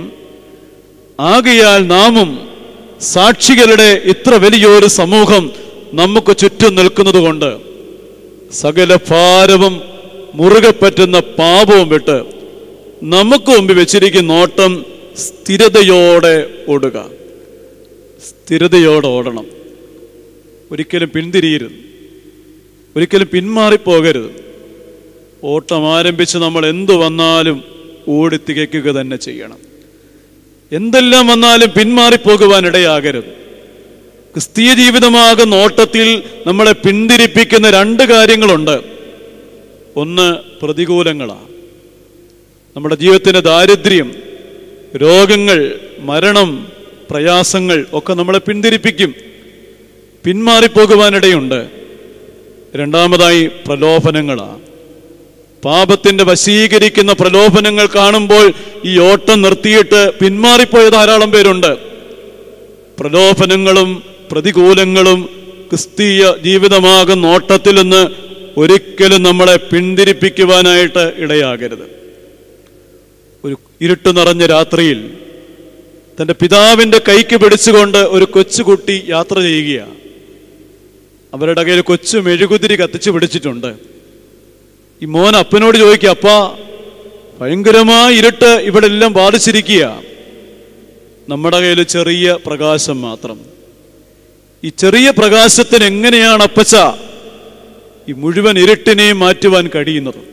ആകയാൽ നാമും സാക്ഷികളുടെ ഇത്ര വലിയൊരു സമൂഹം നമുക്ക് ചുറ്റും നിൽക്കുന്നതുകൊണ്ട് സകല ഭാരവും മുറുകെ പറ്റുന്ന പാപവും വിട്ട് നമുക്ക് മുമ്പ് വെച്ചിരിക്കുന്ന ഓട്ടം സ്ഥിരതയോടെ ഓടുക സ്ഥിരതയോടെ ഓടണം ഒരിക്കലും പിന്തിരിയരുത് ഒരിക്കലും പിന്മാറിപ്പോകരുത് ഓട്ടം ആരംഭിച്ച് നമ്മൾ എന്തു വന്നാലും ഓടിത്തികയ്ക്കുക തന്നെ ചെയ്യണം എന്തെല്ലാം വന്നാലും പിന്മാറിപ്പോകുവാൻ ഇടയാകരുത് ക്രിസ്തീയ ജീവിതമാകുന്ന ഓട്ടത്തിൽ നമ്മളെ പിന്തിരിപ്പിക്കുന്ന രണ്ട് കാര്യങ്ങളുണ്ട് ഒന്ന് പ്രതികൂലങ്ങളാണ് നമ്മുടെ ജീവിതത്തിൻ്റെ ദാരിദ്ര്യം രോഗങ്ങൾ മരണം പ്രയാസങ്ങൾ ഒക്കെ നമ്മളെ പിന്തിരിപ്പിക്കും പിന്മാറിപ്പോകുവാനിടയുണ്ട് രണ്ടാമതായി പ്രലോഭനങ്ങളാണ് പാപത്തിന്റെ വശീകരിക്കുന്ന പ്രലോഭനങ്ങൾ കാണുമ്പോൾ ഈ ഓട്ടം നിർത്തിയിട്ട് പിന്മാറിപ്പോയ ധാരാളം പേരുണ്ട് പ്രലോഭനങ്ങളും പ്രതികൂലങ്ങളും ക്രിസ്തീയ ജീവിതമാകുന്ന ഓട്ടത്തിൽ നിന്ന് ഒരിക്കലും നമ്മളെ പിന്തിരിപ്പിക്കുവാനായിട്ട് ഇടയാകരുത് ഒരു ഇരുട്ട് നിറഞ്ഞ രാത്രിയിൽ തൻ്റെ പിതാവിൻ്റെ കൈക്ക് പിടിച്ചുകൊണ്ട് ഒരു കൊച്ചുകുട്ടി യാത്ര ചെയ്യുകയാണ് അവരുടെ കയ്യിൽ കൊച്ചു മെഴുകുതിരി കത്തിച്ചു പിടിച്ചിട്ടുണ്ട് ഈ മോൻ അപ്പനോട് ചോദിക്കുക അപ്പാ ഭയങ്കരമായ ഇരുട്ട് ഇവിടെ എല്ലാം ബാധിച്ചിരിക്കുക നമ്മുടെ കയ്യിൽ ചെറിയ പ്രകാശം മാത്രം ഈ ചെറിയ പ്രകാശത്തിന് എങ്ങനെയാണ് അപ്പച്ച ഈ മുഴുവൻ ഇരുട്ടിനെയും മാറ്റുവാൻ കഴിയുന്നത്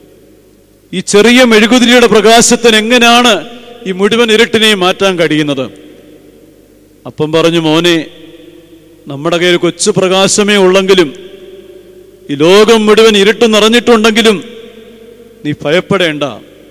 ഈ ചെറിയ മെഴുകുതിരിയുടെ പ്രകാശത്തിന് എങ്ങനെയാണ് ഈ മുഴുവൻ ഇരുട്ടിനെയും മാറ്റാൻ കഴിയുന്നത് അപ്പം പറഞ്ഞു മോനെ നമ്മുടെ കയ്യിൽ കൊച്ചു പ്രകാശമേ ഉള്ളെങ്കിലും ഈ ലോകം മുഴുവൻ ഇരുട്ട് നിറഞ്ഞിട്ടുണ്ടെങ്കിലും നീ ഭയപ്പെടേണ്ട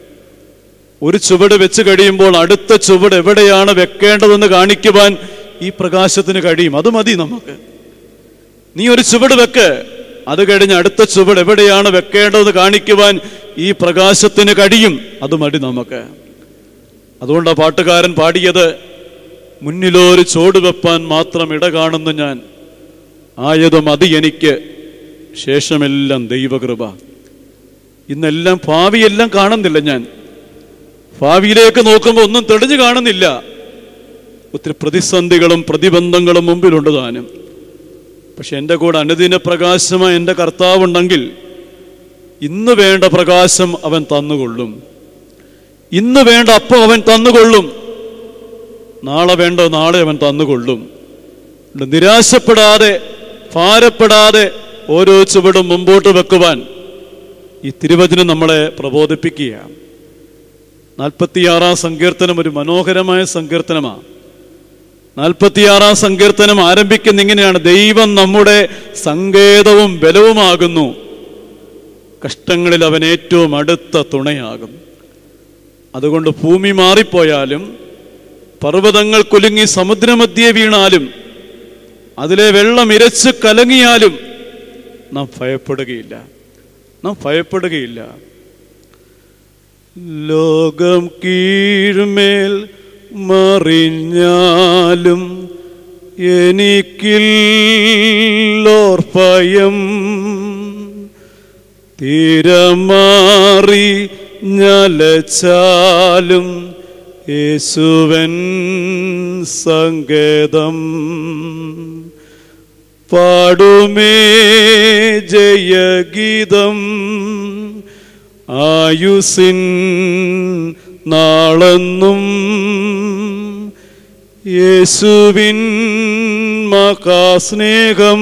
ഒരു ചുവട് വെച്ച് കഴിയുമ്പോൾ അടുത്ത ചുവട് എവിടെയാണ് വെക്കേണ്ടതെന്ന് കാണിക്കുവാൻ ഈ പ്രകാശത്തിന് കഴിയും അത് മതി നമുക്ക് നീ ഒരു ചുവട് വെക്ക് അത് കഴിഞ്ഞ് അടുത്ത ചുവട് എവിടെയാണ് വെക്കേണ്ടതെന്ന് കാണിക്കുവാൻ ഈ പ്രകാശത്തിന് കഴിയും അത് മതി നമുക്ക് അതുകൊണ്ടാണ് പാട്ടുകാരൻ പാടിയത് മുന്നിലൊരു ചോട് വെപ്പാൻ മാത്രം ഇട കാണുന്നു ഞാൻ ആയതും അത് എനിക്ക് ശേഷമെല്ലാം ദൈവകൃപ ഇന്നെല്ലാം ഭാവിയെല്ലാം കാണുന്നില്ല ഞാൻ ഭാവിയിലേക്ക് നോക്കുമ്പോൾ ഒന്നും തെളിഞ്ഞു കാണുന്നില്ല ഒത്തിരി പ്രതിസന്ധികളും പ്രതിബന്ധങ്ങളും മുമ്പിലുണ്ട് താനും പക്ഷെ എൻ്റെ കൂടെ അനുദിന പ്രകാശമായി എൻ്റെ കർത്താവുണ്ടെങ്കിൽ ഇന്ന് വേണ്ട പ്രകാശം അവൻ തന്നുകൊള്ളും ഇന്ന് വേണ്ട അപ്പം അവൻ തന്നുകൊള്ളും നാളെ വേണ്ട നാളെ അവൻ തന്നുകൊള്ളും അതുകൊണ്ട് നിരാശപ്പെടാതെ ഭാരപ്പെടാതെ ഓരോ ചുവടും മുമ്പോട്ട് വെക്കുവാൻ ഈ തിരുവചനം നമ്മളെ പ്രബോധിപ്പിക്കുകയാണ് നാൽപ്പത്തിയാറാം സങ്കീർത്തനം ഒരു മനോഹരമായ സങ്കീർത്തനമാണ് നാൽപ്പത്തിയാറാം സങ്കീർത്തനം ആരംഭിക്കുന്ന ഇങ്ങനെയാണ് ദൈവം നമ്മുടെ സങ്കേതവും ബലവുമാകുന്നു കഷ്ടങ്ങളിൽ അവൻ ഏറ്റവും അടുത്ത തുണയാകും അതുകൊണ്ട് ഭൂമി മാറിപ്പോയാലും പർവ്വതങ്ങൾ കുലുങ്ങി സമുദ്രമധ്യേ വീണാലും അതിലെ വെള്ളം ഇരച്ച് കലങ്ങിയാലും നാം ഭയപ്പെടുകയില്ല നാം ഭയപ്പെടുകയില്ല ലോകം കീഴ്മേൽ മറിഞ്ഞാലും എനിക്കില്ലോർ ഭയം തീരമാറി ഞലച്ചാലും യേശുവൻ സങ്കേതം പാടുമേ ജയഗീതം ആയുസിൻ നാളെന്നും യേശുവിൻ മഹാസ്നേഹം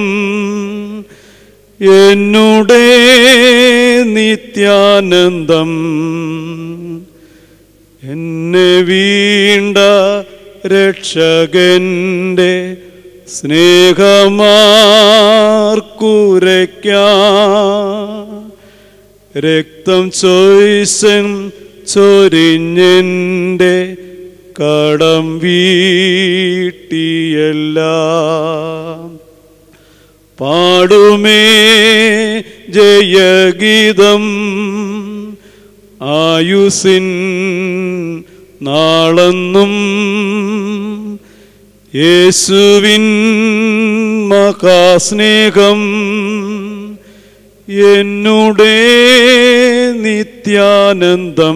എന്നുടെ നിത്യാനന്ദം എന്നെ വീണ്ട രക്ഷകന്റെ സ്നേഹമാർക്കുരയ്ക്ക രക്തം ചോയ്സൻ ചൊരിഞ്ഞെൻ്റെ കടം വീട്ടിയെല്ലാം പാടുമേ ജയഗീതം ആയുസിൻ നാളെന്നും യേശുവിൻ മഹാസ്നേഹം എന്നുടെ നിത്യാനന്ദം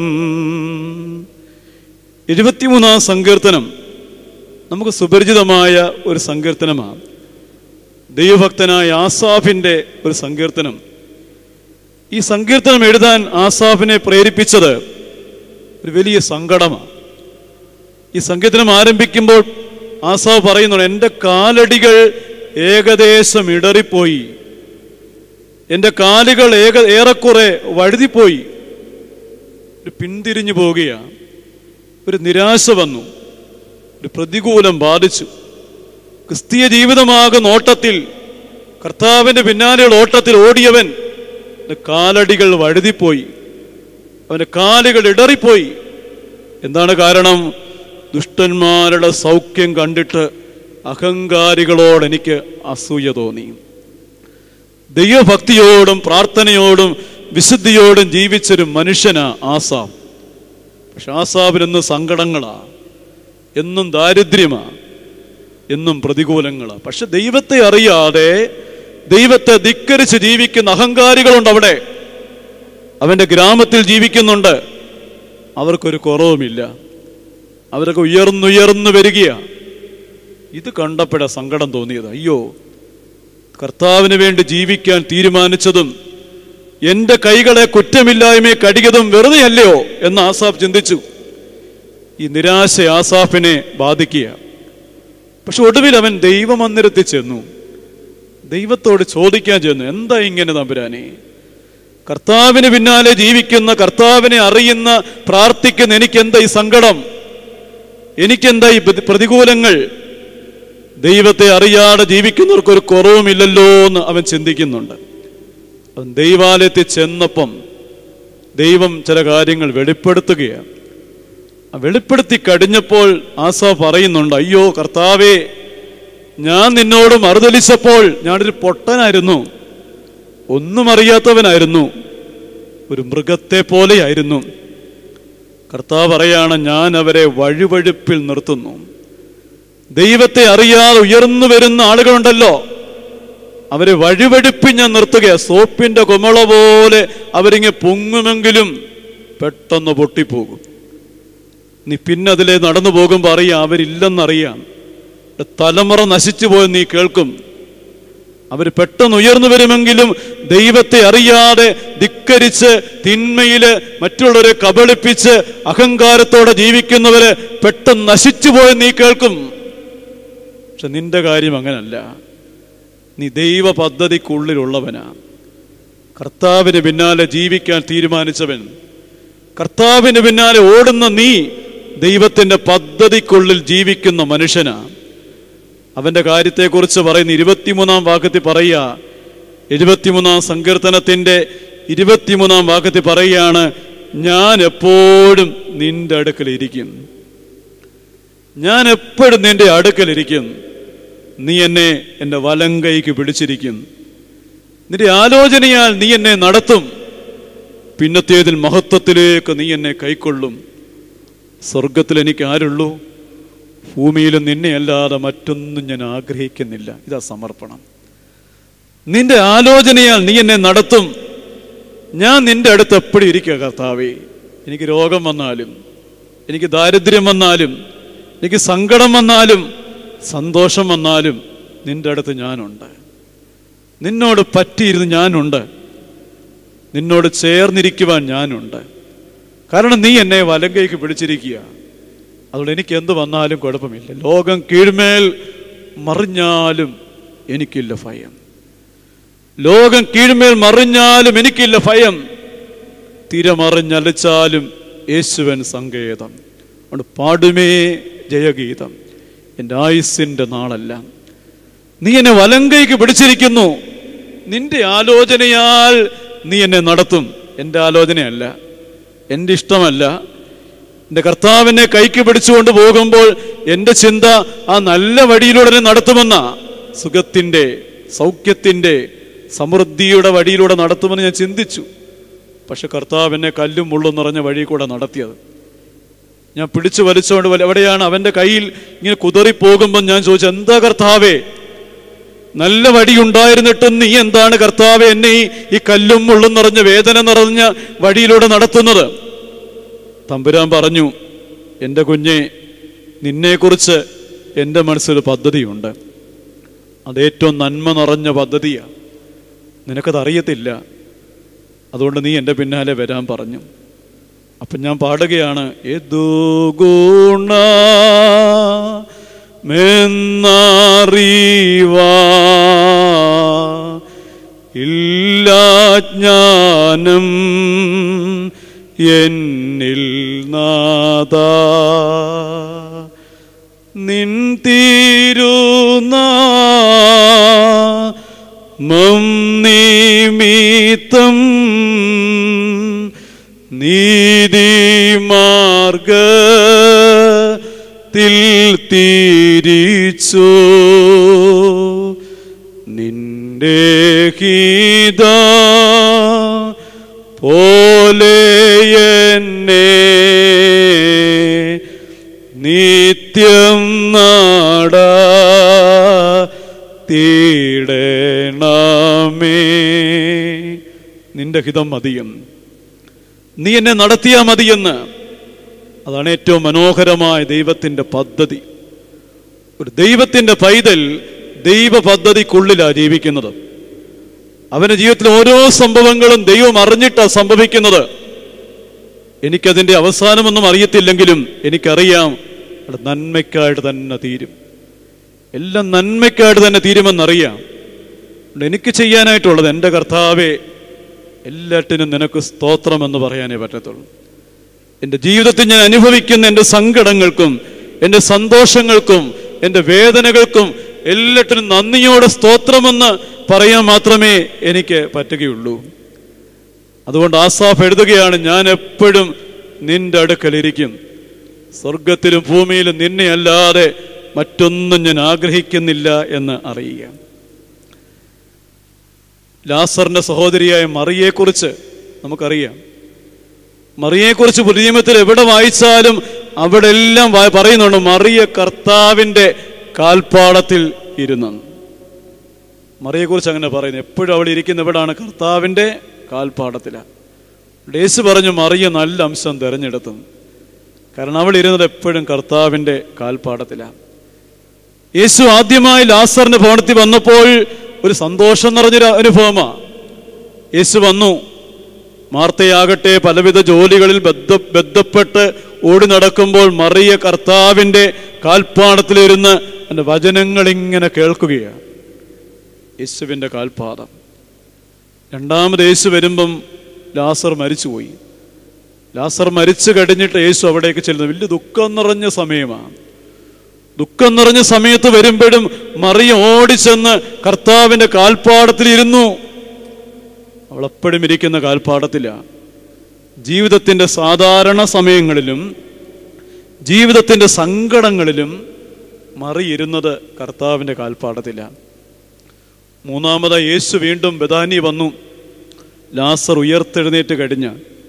എഴുപത്തിമൂന്നാം സങ്കീർത്തനം നമുക്ക് സുപരിചിതമായ ഒരു സങ്കീർത്തനമാണ് ദൈവഭക്തനായ ആസാഫിൻ്റെ ഒരു സങ്കീർത്തനം ഈ സങ്കീർത്തനം എഴുതാൻ ആസാഫിനെ പ്രേരിപ്പിച്ചത് ഒരു വലിയ സങ്കടമാണ് ഈ സങ്കീർത്തനം ആരംഭിക്കുമ്പോൾ ആസാഫ് പറയുന്നുണ്ട് എൻ്റെ കാലടികൾ ഏകദേശം ഇടറിപ്പോയി എൻ്റെ കാലുകൾ ഏക ഏറെക്കുറെ വഴുതിപ്പോയി ഒരു പിന്തിരിഞ്ഞു പോവുകയാണ് ഒരു നിരാശ വന്നു ഒരു പ്രതികൂലം ബാധിച്ചു ക്രിസ്തീയ ജീവിതമാകുന്ന ഓട്ടത്തിൽ കർത്താവിൻ്റെ പിന്നാലെയുള്ള ഓട്ടത്തിൽ ഓടിയവൻ അവൻ്റെ കാലടികൾ വഴുതിപ്പോയി അവൻ്റെ കാലുകൾ ഇടറിപ്പോയി എന്താണ് കാരണം ദുഷ്ടന്മാരുടെ സൗഖ്യം കണ്ടിട്ട് അഹങ്കാരികളോട് എനിക്ക് അസൂയ തോന്നി ദൈവഭക്തിയോടും പ്രാർത്ഥനയോടും വിശുദ്ധിയോടും ജീവിച്ചൊരു മനുഷ്യനാ ആസാം പക്ഷെ ആസാബിനെന്ന് സങ്കടങ്ങളാ എന്നും ദാരിദ്ര്യമാ എന്നും പ്രതികൂലങ്ങളാ പക്ഷെ ദൈവത്തെ അറിയാതെ ദൈവത്തെ ധിക്കരിച്ച് ജീവിക്കുന്ന അഹങ്കാരികളുണ്ട് അവിടെ അവന്റെ ഗ്രാമത്തിൽ ജീവിക്കുന്നുണ്ട് അവർക്കൊരു കുറവുമില്ല അവരൊക്കെ ഉയർന്നുയർന്നു വരികയാ ഇത് കണ്ടപ്പോഴ സങ്കടം തോന്നിയത് അയ്യോ കർത്താവിന് വേണ്ടി ജീവിക്കാൻ തീരുമാനിച്ചതും എൻ്റെ കൈകളെ കുറ്റമില്ലായ്മയെ കടികതും വെറുതെയല്ലയോ എന്ന് ആസാഫ് ചിന്തിച്ചു ഈ നിരാശ ആസാഫിനെ ബാധിക്കുക പക്ഷെ ഒടുവിൽ അവൻ ദൈവമന്ദിരത്തിൽ ചെന്നു ദൈവത്തോട് ചോദിക്കാൻ ചെന്നു എന്താ ഇങ്ങനെ തമ്പുരാനെ കർത്താവിന് പിന്നാലെ ജീവിക്കുന്ന കർത്താവിനെ അറിയുന്ന പ്രാർത്ഥിക്കുന്ന എനിക്കെന്താ ഈ സങ്കടം എനിക്കെന്താ ഈ പ്രതി- പ്രതികൂലങ്ങൾ ദൈവത്തെ അറിയാതെ ജീവിക്കുന്നവർക്ക് ഒരു കുറവുമില്ലല്ലോ എന്ന് അവൻ ചിന്തിക്കുന്നുണ്ട് അവൻ ദൈവാലയത്തിൽ ചെന്നപ്പം ദൈവം ചില കാര്യങ്ങൾ വെളിപ്പെടുത്തുകയാണ് ആ വെളിപ്പെടുത്തി കഴിഞ്ഞപ്പോൾ ആസ പറയുന്നുണ്ട് അയ്യോ കർത്താവേ ഞാൻ നിന്നോട് മറുതലിച്ചപ്പോൾ ഞാനൊരു പൊട്ടനായിരുന്നു ഒന്നും അറിയാത്തവനായിരുന്നു ഒരു മൃഗത്തെ പോലെയായിരുന്നു കർത്താവ് പറയാണ് ഞാൻ അവരെ വഴുവഴുപ്പിൽ നിർത്തുന്നു ദൈവത്തെ അറിയാതെ ഉയർന്നു വരുന്ന ആളുകളുണ്ടല്ലോ അവരെ വഴിവെടുപ്പി ഞാൻ നിർത്തുക സോപ്പിന്റെ കുമള പോലെ അവരിങ്ങ് പൊങ്ങുമെങ്കിലും പെട്ടെന്ന് പൊട്ടിപ്പോകും നീ പിന്നെ അതിലെ നടന്നു പോകുമ്പോൾ അറിയാം അവരില്ലെന്നറിയാം ഒരു തലമുറ നശിച്ചു പോയി നീ കേൾക്കും അവർ പെട്ടെന്ന് ഉയർന്നു വരുമെങ്കിലും ദൈവത്തെ അറിയാതെ ധിക്കരിച്ച് തിന്മയില് മറ്റുള്ളവരെ കബളിപ്പിച്ച് അഹങ്കാരത്തോടെ ജീവിക്കുന്നവര് പെട്ടെന്ന് നശിച്ചു പോയി നീ കേൾക്കും പക്ഷെ നിന്റെ കാര്യം അങ്ങനല്ല നീ ദൈവ പദ്ധതിക്കുള്ളിലുള്ളവനാ കർത്താവിന് പിന്നാലെ ജീവിക്കാൻ തീരുമാനിച്ചവൻ കർത്താവിന് പിന്നാലെ ഓടുന്ന നീ ദൈവത്തിന്റെ പദ്ധതിക്കുള്ളിൽ ജീവിക്കുന്ന മനുഷ്യനാ അവന്റെ കാര്യത്തെക്കുറിച്ച് പറയുന്ന ഇരുപത്തിമൂന്നാം വാക്യത്തിൽ പറയുക എഴുപത്തിമൂന്നാം സങ്കീർത്തനത്തിന്റെ ഇരുപത്തിമൂന്നാം വാക്യത്തിൽ പറയുകയാണ് ഞാൻ എപ്പോഴും നിന്റെ അടുക്കലിരിക്കും ഞാൻ എപ്പോഴും നിന്റെ അടുക്കലിരിക്കും നീ എന്നെ എൻ്റെ വലം കൈക്ക് പിടിച്ചിരിക്കും നിന്റെ ആലോചനയാൽ നീ എന്നെ നടത്തും പിന്നത്തേതിൽ മഹത്വത്തിലേക്ക് നീ എന്നെ കൈക്കൊള്ളും സ്വർഗത്തിൽ എനിക്ക് ആരുള്ളൂ ഭൂമിയിലും നിന്നെ അല്ലാതെ മറ്റൊന്നും ഞാൻ ആഗ്രഹിക്കുന്നില്ല ഇതാ സമർപ്പണം നിന്റെ ആലോചനയാൽ നീ എന്നെ നടത്തും ഞാൻ നിന്റെ അടുത്ത് എപ്പോഴും ഇരിക്കുക കർത്താവേ എനിക്ക് രോഗം വന്നാലും എനിക്ക് ദാരിദ്ര്യം വന്നാലും എനിക്ക് സങ്കടം വന്നാലും സന്തോഷം വന്നാലും നിന്റെ അടുത്ത് ഞാനുണ്ട് നിന്നോട് പറ്റിയിരുന്ന് ഞാനുണ്ട് നിന്നോട് ചേർന്നിരിക്കുവാൻ ഞാനുണ്ട് കാരണം നീ എന്നെ വലങ്കയ്ക്ക് പിടിച്ചിരിക്കുക അതുകൊണ്ട് എനിക്ക് എന്ത് വന്നാലും കുഴപ്പമില്ല ലോകം കീഴ്മേൽ മറിഞ്ഞാലും എനിക്കില്ല ഭയം ലോകം കീഴ്മേൽ മറിഞ്ഞാലും എനിക്കില്ല ഭയം തിരമറിഞ്ഞലച്ചാലും യേശുവൻ സങ്കേതം അതുകൊണ്ട് പാടുമേ ജയഗീതം എൻ്റെ ആയുസ്സിൻ്റെ നാളല്ല നീ എന്നെ വലങ്കൈക്ക് പിടിച്ചിരിക്കുന്നു നിന്റെ ആലോചനയാൽ നീ എന്നെ നടത്തും എൻ്റെ ആലോചനയല്ല എൻ്റെ ഇഷ്ടമല്ല എൻ്റെ കർത്താവിനെ കൈക്ക് പിടിച്ചുകൊണ്ട് പോകുമ്പോൾ എൻ്റെ ചിന്ത ആ നല്ല വഴിയിലൂടെ എന്നെ നടത്തുമെന്ന സുഖത്തിൻ്റെ സൗഖ്യത്തിൻ്റെ സമൃദ്ധിയുടെ വഴിയിലൂടെ നടത്തുമെന്ന് ഞാൻ ചിന്തിച്ചു പക്ഷെ കർത്താവ് എന്നെ കല്ലും മുള്ളും നിറഞ്ഞ വഴി കൂടെ നടത്തിയത് ഞാൻ പിടിച്ചു വലിച്ചുകൊണ്ട് വല- എവിടെയാണ് അവൻ്റെ കയ്യിൽ ഇങ്ങനെ കുതറിപ്പോകുമ്പോൾ ഞാൻ ചോദിച്ചു എന്താ കർത്താവേ നല്ല വടിയുണ്ടായിരുന്നിട്ടും നീ എന്താണ് കർത്താവെ എന്നെ ഈ ഈ കല്ലും മുള്ളും നിറഞ്ഞ വേദന നിറഞ്ഞ വഴിയിലൂടെ നടത്തുന്നത് തമ്പുരാൻ പറഞ്ഞു എൻ്റെ കുഞ്ഞെ നിന്നെക്കുറിച്ച് എൻ്റെ മനസ്സിലൊരു പദ്ധതിയുണ്ട് അത് ഏറ്റവും നന്മ നിറഞ്ഞ പദ്ധതിയാണ് നിനക്കത് അറിയത്തില്ല അതുകൊണ്ട് നീ എൻ്റെ പിന്നാലെ വരാൻ പറഞ്ഞു അപ്പം ഞാൻ പാടുകയാണ് ഏതു ഗുണ മെന്നറിവാ ഇല്ല ജ്ഞാനം എന്നിൽ നാദ നിൻ തീരുന്ന മം നിമിത്തം നീതിമാർഗത്തിൽ തിരിച്ചു നിന്റെ ഹിത പോലെ എന്നെ നിത്യം നാട തീടണമേ നിന്റെ ഹിതം മതിയും നീ എന്നെ നടത്തിയാ മതിയെന്ന് അതാണ് ഏറ്റവും മനോഹരമായ ദൈവത്തിൻ്റെ പദ്ധതി ഒരു ദൈവത്തിൻ്റെ പൈതൽ ദൈവ പദ്ധതിക്കുള്ളിലാണ് ജീവിക്കുന്നത് അവന്റെ ജീവിതത്തിൽ ഓരോ സംഭവങ്ങളും ദൈവം അറിഞ്ഞിട്ടാണ് സംഭവിക്കുന്നത് എനിക്കതിൻ്റെ അവസാനമൊന്നും അറിയത്തില്ലെങ്കിലും എനിക്കറിയാം അത് നന്മയ്ക്കായിട്ട് തന്നെ തീരും എല്ലാം നന്മയ്ക്കായിട്ട് തന്നെ തീരുമെന്നറിയാം അതുകൊണ്ട് എനിക്ക് ചെയ്യാനായിട്ടുള്ളത് എൻ്റെ കർത്താവെ എല്ലാറ്റിനും നിനക്ക് സ്തോത്രം എന്ന് പറയാനേ പറ്റത്തുള്ളൂ എൻ്റെ ജീവിതത്തിൽ ഞാൻ അനുഭവിക്കുന്ന എൻ്റെ സങ്കടങ്ങൾക്കും എൻ്റെ സന്തോഷങ്ങൾക്കും എൻ്റെ വേദനകൾക്കും എല്ലാറ്റിനും നന്ദിയോടെ സ്തോത്രമെന്ന് പറയാൻ മാത്രമേ എനിക്ക് പറ്റുകയുള്ളൂ അതുകൊണ്ട് ആസാഫ് എഴുതുകയാണ് ഞാൻ എപ്പോഴും നിന്റെ അടുക്കലിരിക്കും സ്വർഗത്തിലും ഭൂമിയിലും നിന്നെ അല്ലാതെ മറ്റൊന്നും ഞാൻ ആഗ്രഹിക്കുന്നില്ല എന്ന് അറിയുക ലാസറിന്റെ സഹോദരിയായ മറിയെക്കുറിച്ച് നമുക്കറിയാം മറിയെക്കുറിച്ച് പുതിയമത്തിൽ എവിടെ വായിച്ചാലും അവിടെ എല്ലാം വാ- പറയുന്നുണ്ട് മറിയ കർത്താവിൻ്റെ കാൽപ്പാടത്തിൽ ഇരുന്നു മറിയെക്കുറിച്ച് അങ്ങനെ പറയുന്നു എപ്പോഴും അവിടെ ഇരിക്കുന്ന എവിടാണ് കർത്താവിൻ്റെ കാൽപ്പാടത്തിലാണ് യേശു പറഞ്ഞു മറിയ നല്ല അംശം തിരഞ്ഞെടുത്തു കാരണം അവൾ ഇരുന്നത് എപ്പോഴും കർത്താവിൻ്റെ കാൽപ്പാടത്തിലാണ് യേശു ആദ്യമായി ലാസറിന്റെ ഭവനത്തിൽ വന്നപ്പോൾ ഒരു സന്തോഷം നിറഞ്ഞൊരു അനുഭവമാണ് യേശു വന്നു മാർത്തയാകട്ടെ പലവിധ ജോലികളിൽ ബദ്ധ ബന്ധപ്പെട്ട് ഓടി നടക്കുമ്പോൾ മറിയ കർത്താവിൻ്റെ കാൽപ്പാടത്തിലിരുന്ന് എൻ്റെ വചനങ്ങൾ ഇങ്ങനെ കേൾക്കുകയാണ് യേശുവിൻ്റെ കാൽപാദം രണ്ടാമത് യേശു വരുമ്പം ലാസർ മരിച്ചുപോയി ലാസർ മരിച്ചു കഴിഞ്ഞിട്ട് യേശു അവിടേക്ക് ചെല്ലുന്നു വലിയ ദുഃഖം നിറഞ്ഞ സമയമാണ് ദുഃഖം നിറഞ്ഞ സമയത്ത് വരുമ്പോഴും മറിയ ഓടിച്ചെന്ന് കർത്താവിൻ്റെ കാൽപ്പാടത്തിൽ ഇരുന്നു അവൾ എപ്പോഴും ഇരിക്കുന്ന കാൽപ്പാടത്തിലാണ് ജീവിതത്തിൻ്റെ സാധാരണ സമയങ്ങളിലും ജീവിതത്തിൻ്റെ സങ്കടങ്ങളിലും മറിയിരുന്നത് കർത്താവിൻ്റെ കാൽപ്പാടത്തിലാണ് മൂന്നാമത് യേശു വീണ്ടും ബദാനി വന്നു ലാസർ ഉയർത്തെഴുന്നേറ്റ് കഴിഞ്ഞ്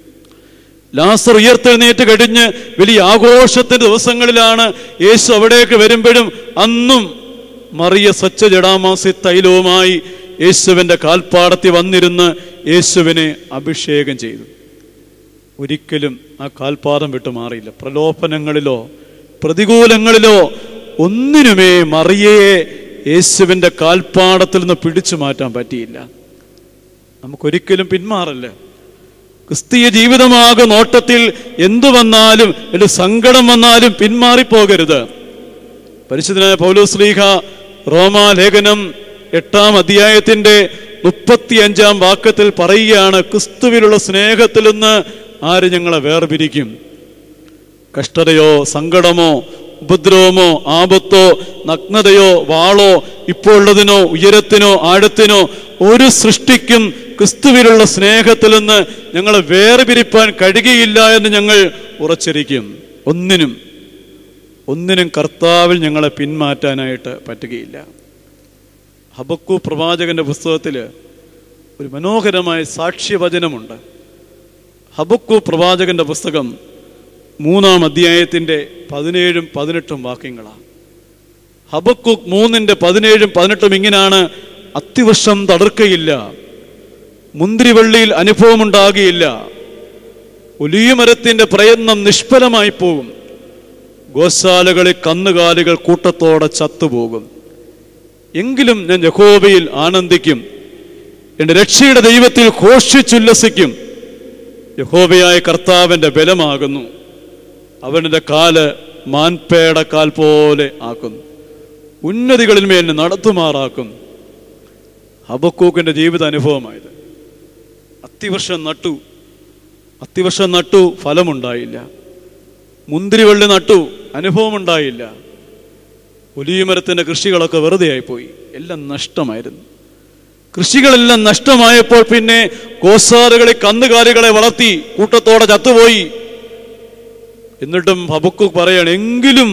ലാസർ ഉയർത്തെഴുന്നേറ്റ് കഴിഞ്ഞ് വലിയ ആഘോഷത്തിന്റെ ദിവസങ്ങളിലാണ് യേശു അവിടേക്ക് വരുമ്പോഴും അന്നും മറിയ സ്വച്ഛ ജടാമാസി തൈലവുമായി യേശുവിൻ്റെ കാൽപ്പാടത്തിൽ വന്നിരുന്ന് യേശുവിനെ അഭിഷേകം ചെയ്തു ഒരിക്കലും ആ കാൽപാദം വിട്ടു മാറിയില്ല പ്രലോഭനങ്ങളിലോ പ്രതികൂലങ്ങളിലോ ഒന്നിനുമേ മറിയയെ യേശുവിൻ്റെ കാൽപ്പാടത്തിൽ നിന്ന് പിടിച്ചു മാറ്റാൻ പറ്റിയില്ല നമുക്കൊരിക്കലും പിന്മാറല്ല ക്രിസ്തീയ ജീവിതമാകെ നോട്ടത്തിൽ എന്തു വന്നാലും ഒരു സങ്കടം വന്നാലും പിന്മാറിപ്പോകരുത് പരിശുദ്ധനായ പൗലോസ്ലീഹ റോമാലേഖനം എട്ടാം അധ്യായത്തിന്റെ മുപ്പത്തിയഞ്ചാം വാക്യത്തിൽ പറയുകയാണ് ക്രിസ്തുവിലുള്ള സ്നേഹത്തിൽ നിന്ന് ആര് ഞങ്ങളെ വേർപിരിക്കും കഷ്ടതയോ സങ്കടമോ ഉപദ്രവമോ ആപത്തോ നഗ്നതയോ വാളോ ഇപ്പോൾ ഉള്ളതിനോ ഉയരത്തിനോ ആഴത്തിനോ ഒരു സൃഷ്ടിക്കും ക്രിസ്തുവിലുള്ള സ്നേഹത്തിൽ നിന്ന് ഞങ്ങളെ വേർപിരിപ്പാൻ കഴിയുകയില്ല എന്ന് ഞങ്ങൾ ഉറച്ചിരിക്കും ഒന്നിനും ഒന്നിനും കർത്താവിൽ ഞങ്ങളെ പിന്മാറ്റാനായിട്ട് പറ്റുകയില്ല ഹബക്കു പ്രവാചകന്റെ പുസ്തകത്തിൽ ഒരു മനോഹരമായ സാക്ഷ്യവചനമുണ്ട് ഹബക്കു പ്രവാചകന്റെ പുസ്തകം മൂന്നാം അധ്യായത്തിൻ്റെ പതിനേഴും പതിനെട്ടും വാക്യങ്ങളാണ് ഹബക്കുക്ക് മൂന്നിൻ്റെ പതിനേഴും പതിനെട്ടും ഇങ്ങനെയാണ് അത്തിവർഷം തളിർക്കയില്ല മുന്തിരിവള്ളിയിൽ അനുഭവമുണ്ടാകുകയില്ല ഒലിയുമരത്തിൻ്റെ പ്രയത്നം നിഷ്ഫലമായി പോകും ഗോശാലകളിൽ കന്നുകാലികൾ കൂട്ടത്തോടെ ചത്തുപോകും എങ്കിലും ഞാൻ യഹോവയിൽ ആനന്ദിക്കും എൻ്റെ രക്ഷയുടെ ദൈവത്തിൽ ഘോഷിച്ചുല്ലസിക്കും യഹോവയായ കർത്താവിൻ്റെ ബലമാകുന്നു അവൻ്റെ കാല് മാൻപേട കാൽ പോലെ ആക്കുന്നു ഉന്നതികളിൽ മേൽ നടത്തുമാറാക്കും ഹബക്കൂക്കിൻ്റെ ജീവിത അനുഭവമായത് അത്തിവർഷം നട്ടു അത്തിവർഷം നട്ടു ഫലമുണ്ടായില്ല മുന്തിരിവള്ളി നട്ടു അനുഭവമുണ്ടായില്ല ഒലിയുമരത്തിൻ്റെ കൃഷികളൊക്കെ വെറുതെ ആയിപ്പോയി എല്ലാം നഷ്ടമായിരുന്നു കൃഷികളെല്ലാം നഷ്ടമായപ്പോൾ പിന്നെ കോസാറുകളെ കന്നുകാലികളെ വളർത്തി കൂട്ടത്തോടെ ചത്തുപോയി എന്നിട്ടും ഹബക്കു പറയാണ് എങ്കിലും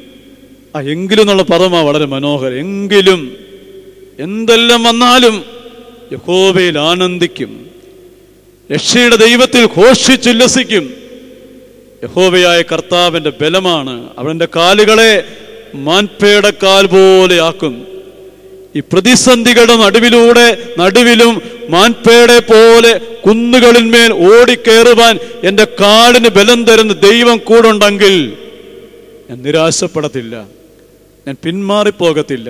ആ എങ്കിലും എന്നുള്ള പദമാ വളരെ മനോഹരം എങ്കിലും എന്തെല്ലാം വന്നാലും യഹോവയിൽ ആനന്ദിക്കും രക്ഷയുടെ ദൈവത്തിൽ ഘോഷിച്ചുല്ലസിക്കും യഹോവയായ കർത്താവിൻ്റെ ബലമാണ് അവൻ്റെ കാലുകളെ മാൻപേടക്കാൽ പോലെ ആക്കും ഈ പ്രതിസന്ധികളുടെ നടുവിലൂടെ നടുവിലും മാൻപേടെ പോലെ കുന്നുകളിന്മേൽ ഓടിക്കേറുവാൻ എൻ്റെ കാടിന് ബലം തരുന്ന ദൈവം കൂടുണ്ടെങ്കിൽ ഞാൻ നിരാശപ്പെടത്തില്ല ഞാൻ പിന്മാറിപ്പോകത്തില്ല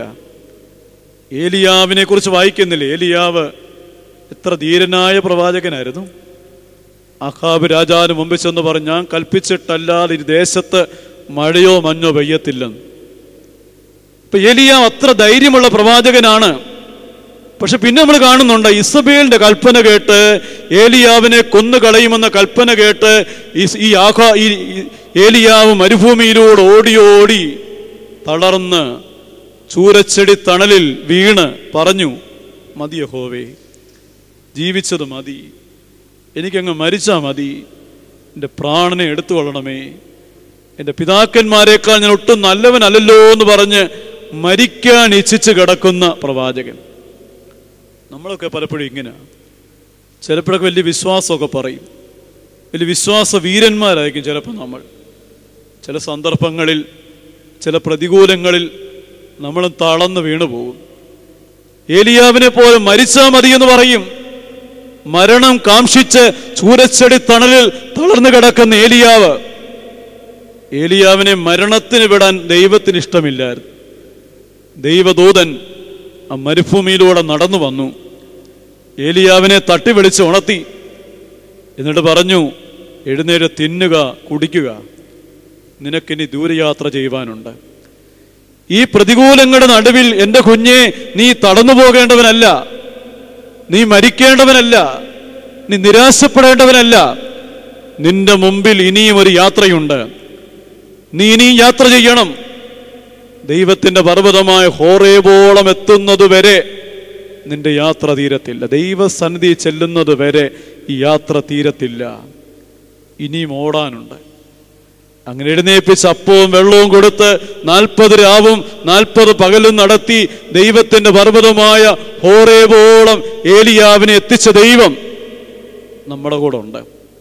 ഏലിയാവിനെ കുറിച്ച് വായിക്കുന്നില്ല ഏലിയാവ് എത്ര ധീരനായ പ്രവാചകനായിരുന്നു അഹാബ് രാജാവിന് മുമ്പിൽ ചെന്ന് പറഞ്ഞു ഞാൻ കൽപ്പിച്ചിട്ടല്ലാതെ ഈ ദേശത്ത് മഴയോ മഞ്ഞോ പെയ്യത്തില്ലെന്ന് ഇപ്പൊ ഏലിയാവ് അത്ര ധൈര്യമുള്ള പ്രവാചകനാണ് പക്ഷെ പിന്നെ നമ്മൾ കാണുന്നുണ്ട് ഇസബേലിന്റെ കൽപ്പന കേട്ട് ഏലിയാവിനെ കൊന്നുകളയുമെന്ന കൽപ്പന കേട്ട് ഈ- ഈ ആഘാ ഈ ഈ ഏലിയാവ് മരുഭൂമിയിലൂടെ ഓടി ഓടി തളർന്ന് ചൂരച്ചെടി തണലിൽ വീണ് പറഞ്ഞു മതി യഹോവേ ജീവിച്ചത് മതി എനിക്കങ്ങ് മരിച്ചാൽ മതി എൻ്റെ പ്രാണനെ എടുത്തു കൊള്ളണമേ എൻ്റെ പിതാക്കന്മാരെക്കാൾ ഞാൻ ഒട്ടും നല്ലവനല്ലല്ലോ എന്ന് പറഞ്ഞ് മരിക്കാൻ ഇച്ഛിച്ച് കിടക്കുന്ന പ്രവാചകൻ നമ്മളൊക്കെ പലപ്പോഴും ഇങ്ങനെ ചിലപ്പോഴൊക്കെ വലിയ വിശ്വാസമൊക്കെ പറയും വലിയ വിശ്വാസ വീരന്മാരായിരിക്കും ചിലപ്പോൾ നമ്മൾ ചില സന്ദർഭങ്ങളിൽ ചില പ്രതികൂലങ്ങളിൽ നമ്മൾ തളർന്ന് വീണു പോകും ഏലിയാവിനെ പോലെ മരിച്ചാൽ മതി എന്ന് പറയും മരണം കാംക്ഷിച്ച് ചൂരച്ചെടി തണലിൽ തളർന്നു കിടക്കുന്ന ഏലിയാവ് ഏലിയാവിനെ മരണത്തിന് വിടാൻ ദൈവത്തിന് ഇഷ്ടമില്ലായിരുന്നു ദൈവദൂതൻ ആ മരുഭൂമിയിലൂടെ നടന്നു വന്നു ഏലിയാവിനെ തട്ടി വിളിച്ച് ഉണർത്തി എന്നിട്ട് പറഞ്ഞു എഴുന്നേറ്റ് തിന്നുക കുടിക്കുക നിനക്കിനി ദൂരയാത്ര ചെയ്യുവാനുണ്ട് ഈ പ്രതികൂലങ്ങളുടെ നടുവിൽ എൻ്റെ കുഞ്ഞെ നീ തടന്നു പോകേണ്ടവനല്ല നീ മരിക്കേണ്ടവനല്ല നീ നിരാശപ്പെടേണ്ടവനല്ല നിന്റെ മുമ്പിൽ ഇനിയും ഒരു യാത്രയുണ്ട് നീ ഇനിയും യാത്ര ചെയ്യണം ദൈവത്തിന്റെ പർവ്വതമായ ഹോറേബോളം എത്തുന്നത് വരെ നിന്റെ യാത്ര തീരത്തില്ല ദൈവസന്നിധി ചെല്ലുന്നത് വരെ ഈ യാത്ര തീരത്തില്ല ഇനിയും ഓടാനുണ്ട് അങ്ങനെ എഴുന്നേപ്പിച്ച് അപ്പവും വെള്ളവും കൊടുത്ത് നാൽപ്പത് രാവും നാൽപ്പത് പകലും നടത്തി ദൈവത്തിന്റെ പർവ്വതമായ ഹോറേബോളം ഏലിയാവിനെ എത്തിച്ച ദൈവം നമ്മുടെ കൂടെ ഉണ്ട്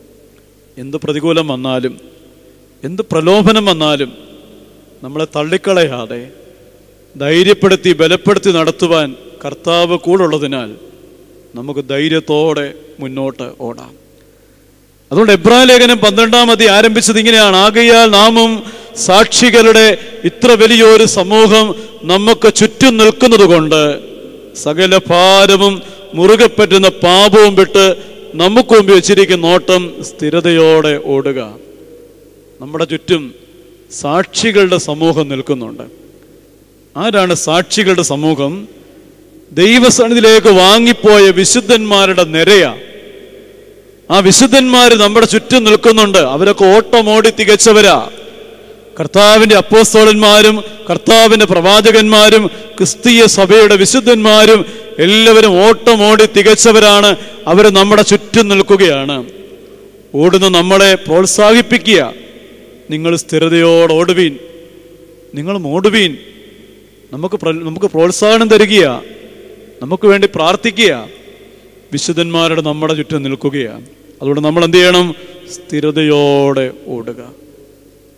എന്ത് പ്രതികൂലം വന്നാലും എന്ത് പ്രലോഭനം വന്നാലും നമ്മളെ തള്ളിക്കളയാതെ ധൈര്യപ്പെടുത്തി ബലപ്പെടുത്തി നടത്തുവാൻ കർത്താവ് കൂടുള്ളതിനാൽ നമുക്ക് ധൈര്യത്തോടെ മുന്നോട്ട് ഓടാം അതുകൊണ്ട് എബ്രാഹിം ലേഖനം പന്ത്രണ്ടാം അതി ആരംഭിച്ചത് ഇങ്ങനെയാണ് ആകയാൽ നാമും സാക്ഷികളുടെ ഇത്ര വലിയൊരു സമൂഹം നമുക്ക് ചുറ്റും നിൽക്കുന്നത് കൊണ്ട് സകല ഭാരവും മുറുകെ പറ്റുന്ന പാപവും വിട്ട് നമുക്ക് മുമ്പ് വെച്ചിരിക്കുന്ന ഓട്ടം സ്ഥിരതയോടെ ഓടുക നമ്മുടെ ചുറ്റും സാക്ഷികളുടെ സമൂഹം നിൽക്കുന്നുണ്ട് ആരാണ് സാക്ഷികളുടെ സമൂഹം ദൈവസന്നിധിയിലേക്ക് വാങ്ങിപ്പോയ വിശുദ്ധന്മാരുടെ നിരയാ ആ വിശുദ്ധന്മാർ നമ്മുടെ ചുറ്റും നിൽക്കുന്നുണ്ട് അവരൊക്കെ ഓട്ടമോടി തികച്ചവരാ കർത്താവിന്റെ അപ്പോസ്തോലന്മാരും കർത്താവിന്റെ പ്രവാചകന്മാരും ക്രിസ്തീയ സഭയുടെ വിശുദ്ധന്മാരും എല്ലാവരും ഓട്ടമോടി തികച്ചവരാണ് അവർ നമ്മുടെ ചുറ്റും നിൽക്കുകയാണ് ഓടുന്ന നമ്മളെ പ്രോത്സാഹിപ്പിക്കുക നിങ്ങൾ സ്ഥിരതയോടെ ഓടുവീൻ നിങ്ങൾ ഓടുവീൻ നമുക്ക് പ്ര- നമുക്ക് പ്രോത്സാഹനം തരികയാ നമുക്ക് വേണ്ടി പ്രാർത്ഥിക്കുക വിശുദ്ധന്മാരുടെ നമ്മുടെ ചുറ്റും നിൽക്കുകയാണ് അതുകൊണ്ട് നമ്മൾ എന്ത് ചെയ്യണം സ്ഥിരതയോടെ ഓടുക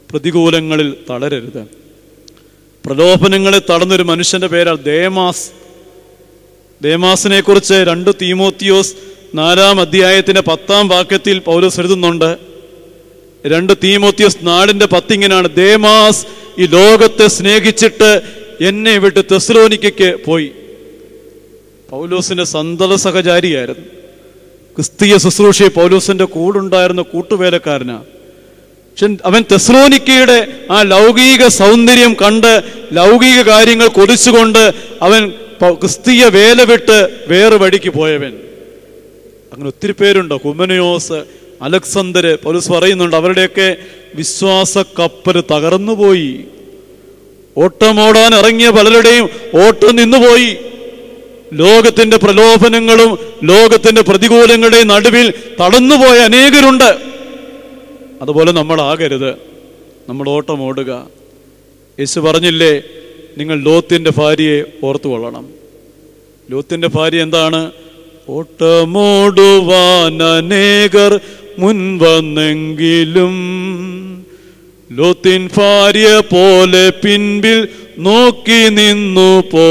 പ്രതികൂലങ്ങളിൽ തളരരുത് പ്രലോഭനങ്ങളെ തടന്നൊരു മനുഷ്യന്റെ പേരാണ് ദേമാസ് ദേമാസിനെ കുറിച്ച് രണ്ട് തീമോത്തിയോസ് നാലാം അധ്യായത്തിന്റെ പത്താം വാക്യത്തിൽ പൗലോസ് എഴുതുന്നുണ്ട് രണ്ട് തീമോത്തിയോസ് നാടിന്റെ പത്തിങ്ങനാണ് ദേമാസ് ഈ ലോകത്തെ സ്നേഹിച്ചിട്ട് എന്നെ വിട്ട് തെസ്ലോനിക്കയ്ക്ക് പോയി പൗലോസിന്റെ സന്തത സഹചാരിയായിരുന്നു ക്രിസ്തീയ ശുശ്രൂഷയെ പൗലോസിന്റെ കൂടുണ്ടായിരുന്ന കൂട്ടുവേലക്കാരനാ പക്ഷെ അവൻ തെസ്ലോനിക്കയുടെ ആ ലൗകിക സൗന്ദര്യം കണ്ട് ലൗകിക കാര്യങ്ങൾ കൊതിച്ചുകൊണ്ട് അവൻ പ- ക്രിസ്തീയ വേല വിട്ട് വേറെ വഴിക്ക് പോയവൻ അങ്ങനെ ഒത്തിരി പേരുണ്ട് ഹുമനയോസ് അലക്സണ്ടർ പൗലോസ് പറയുന്നുണ്ട് അവരുടെയൊക്കെ വിശ്വാസ കപ്പൽ തകർന്നുപോയി ഓട്ടമോടാൻ ഇറങ്ങിയ പലരുടെയും ഓട്ടം നിന്നുപോയി ലോകത്തിന്റെ പ്രലോഭനങ്ങളും ലോകത്തിന്റെ പ്രതികൂലങ്ങളുടെയും നടുവിൽ തടന്നുപോയ അനേകരുണ്ട് അതുപോലെ നമ്മൾ ആകരുത് നമ്മൾ ഓട്ടം ഓടുക യേശു പറഞ്ഞില്ലേ നിങ്ങൾ ലോത്തിന്റെ ഭാര്യയെ ഓർത്തു കൊള്ളണം ലോത്തിന്റെ ഭാര്യ എന്താണ് ഓട്ടമോടുവാൻ അനേകർ മുൻവന്നെങ്കിലും ലോത്തിൻ ഭാര്യ പോലെ പിൻപിൽ നോക്കി നിന്നു പോ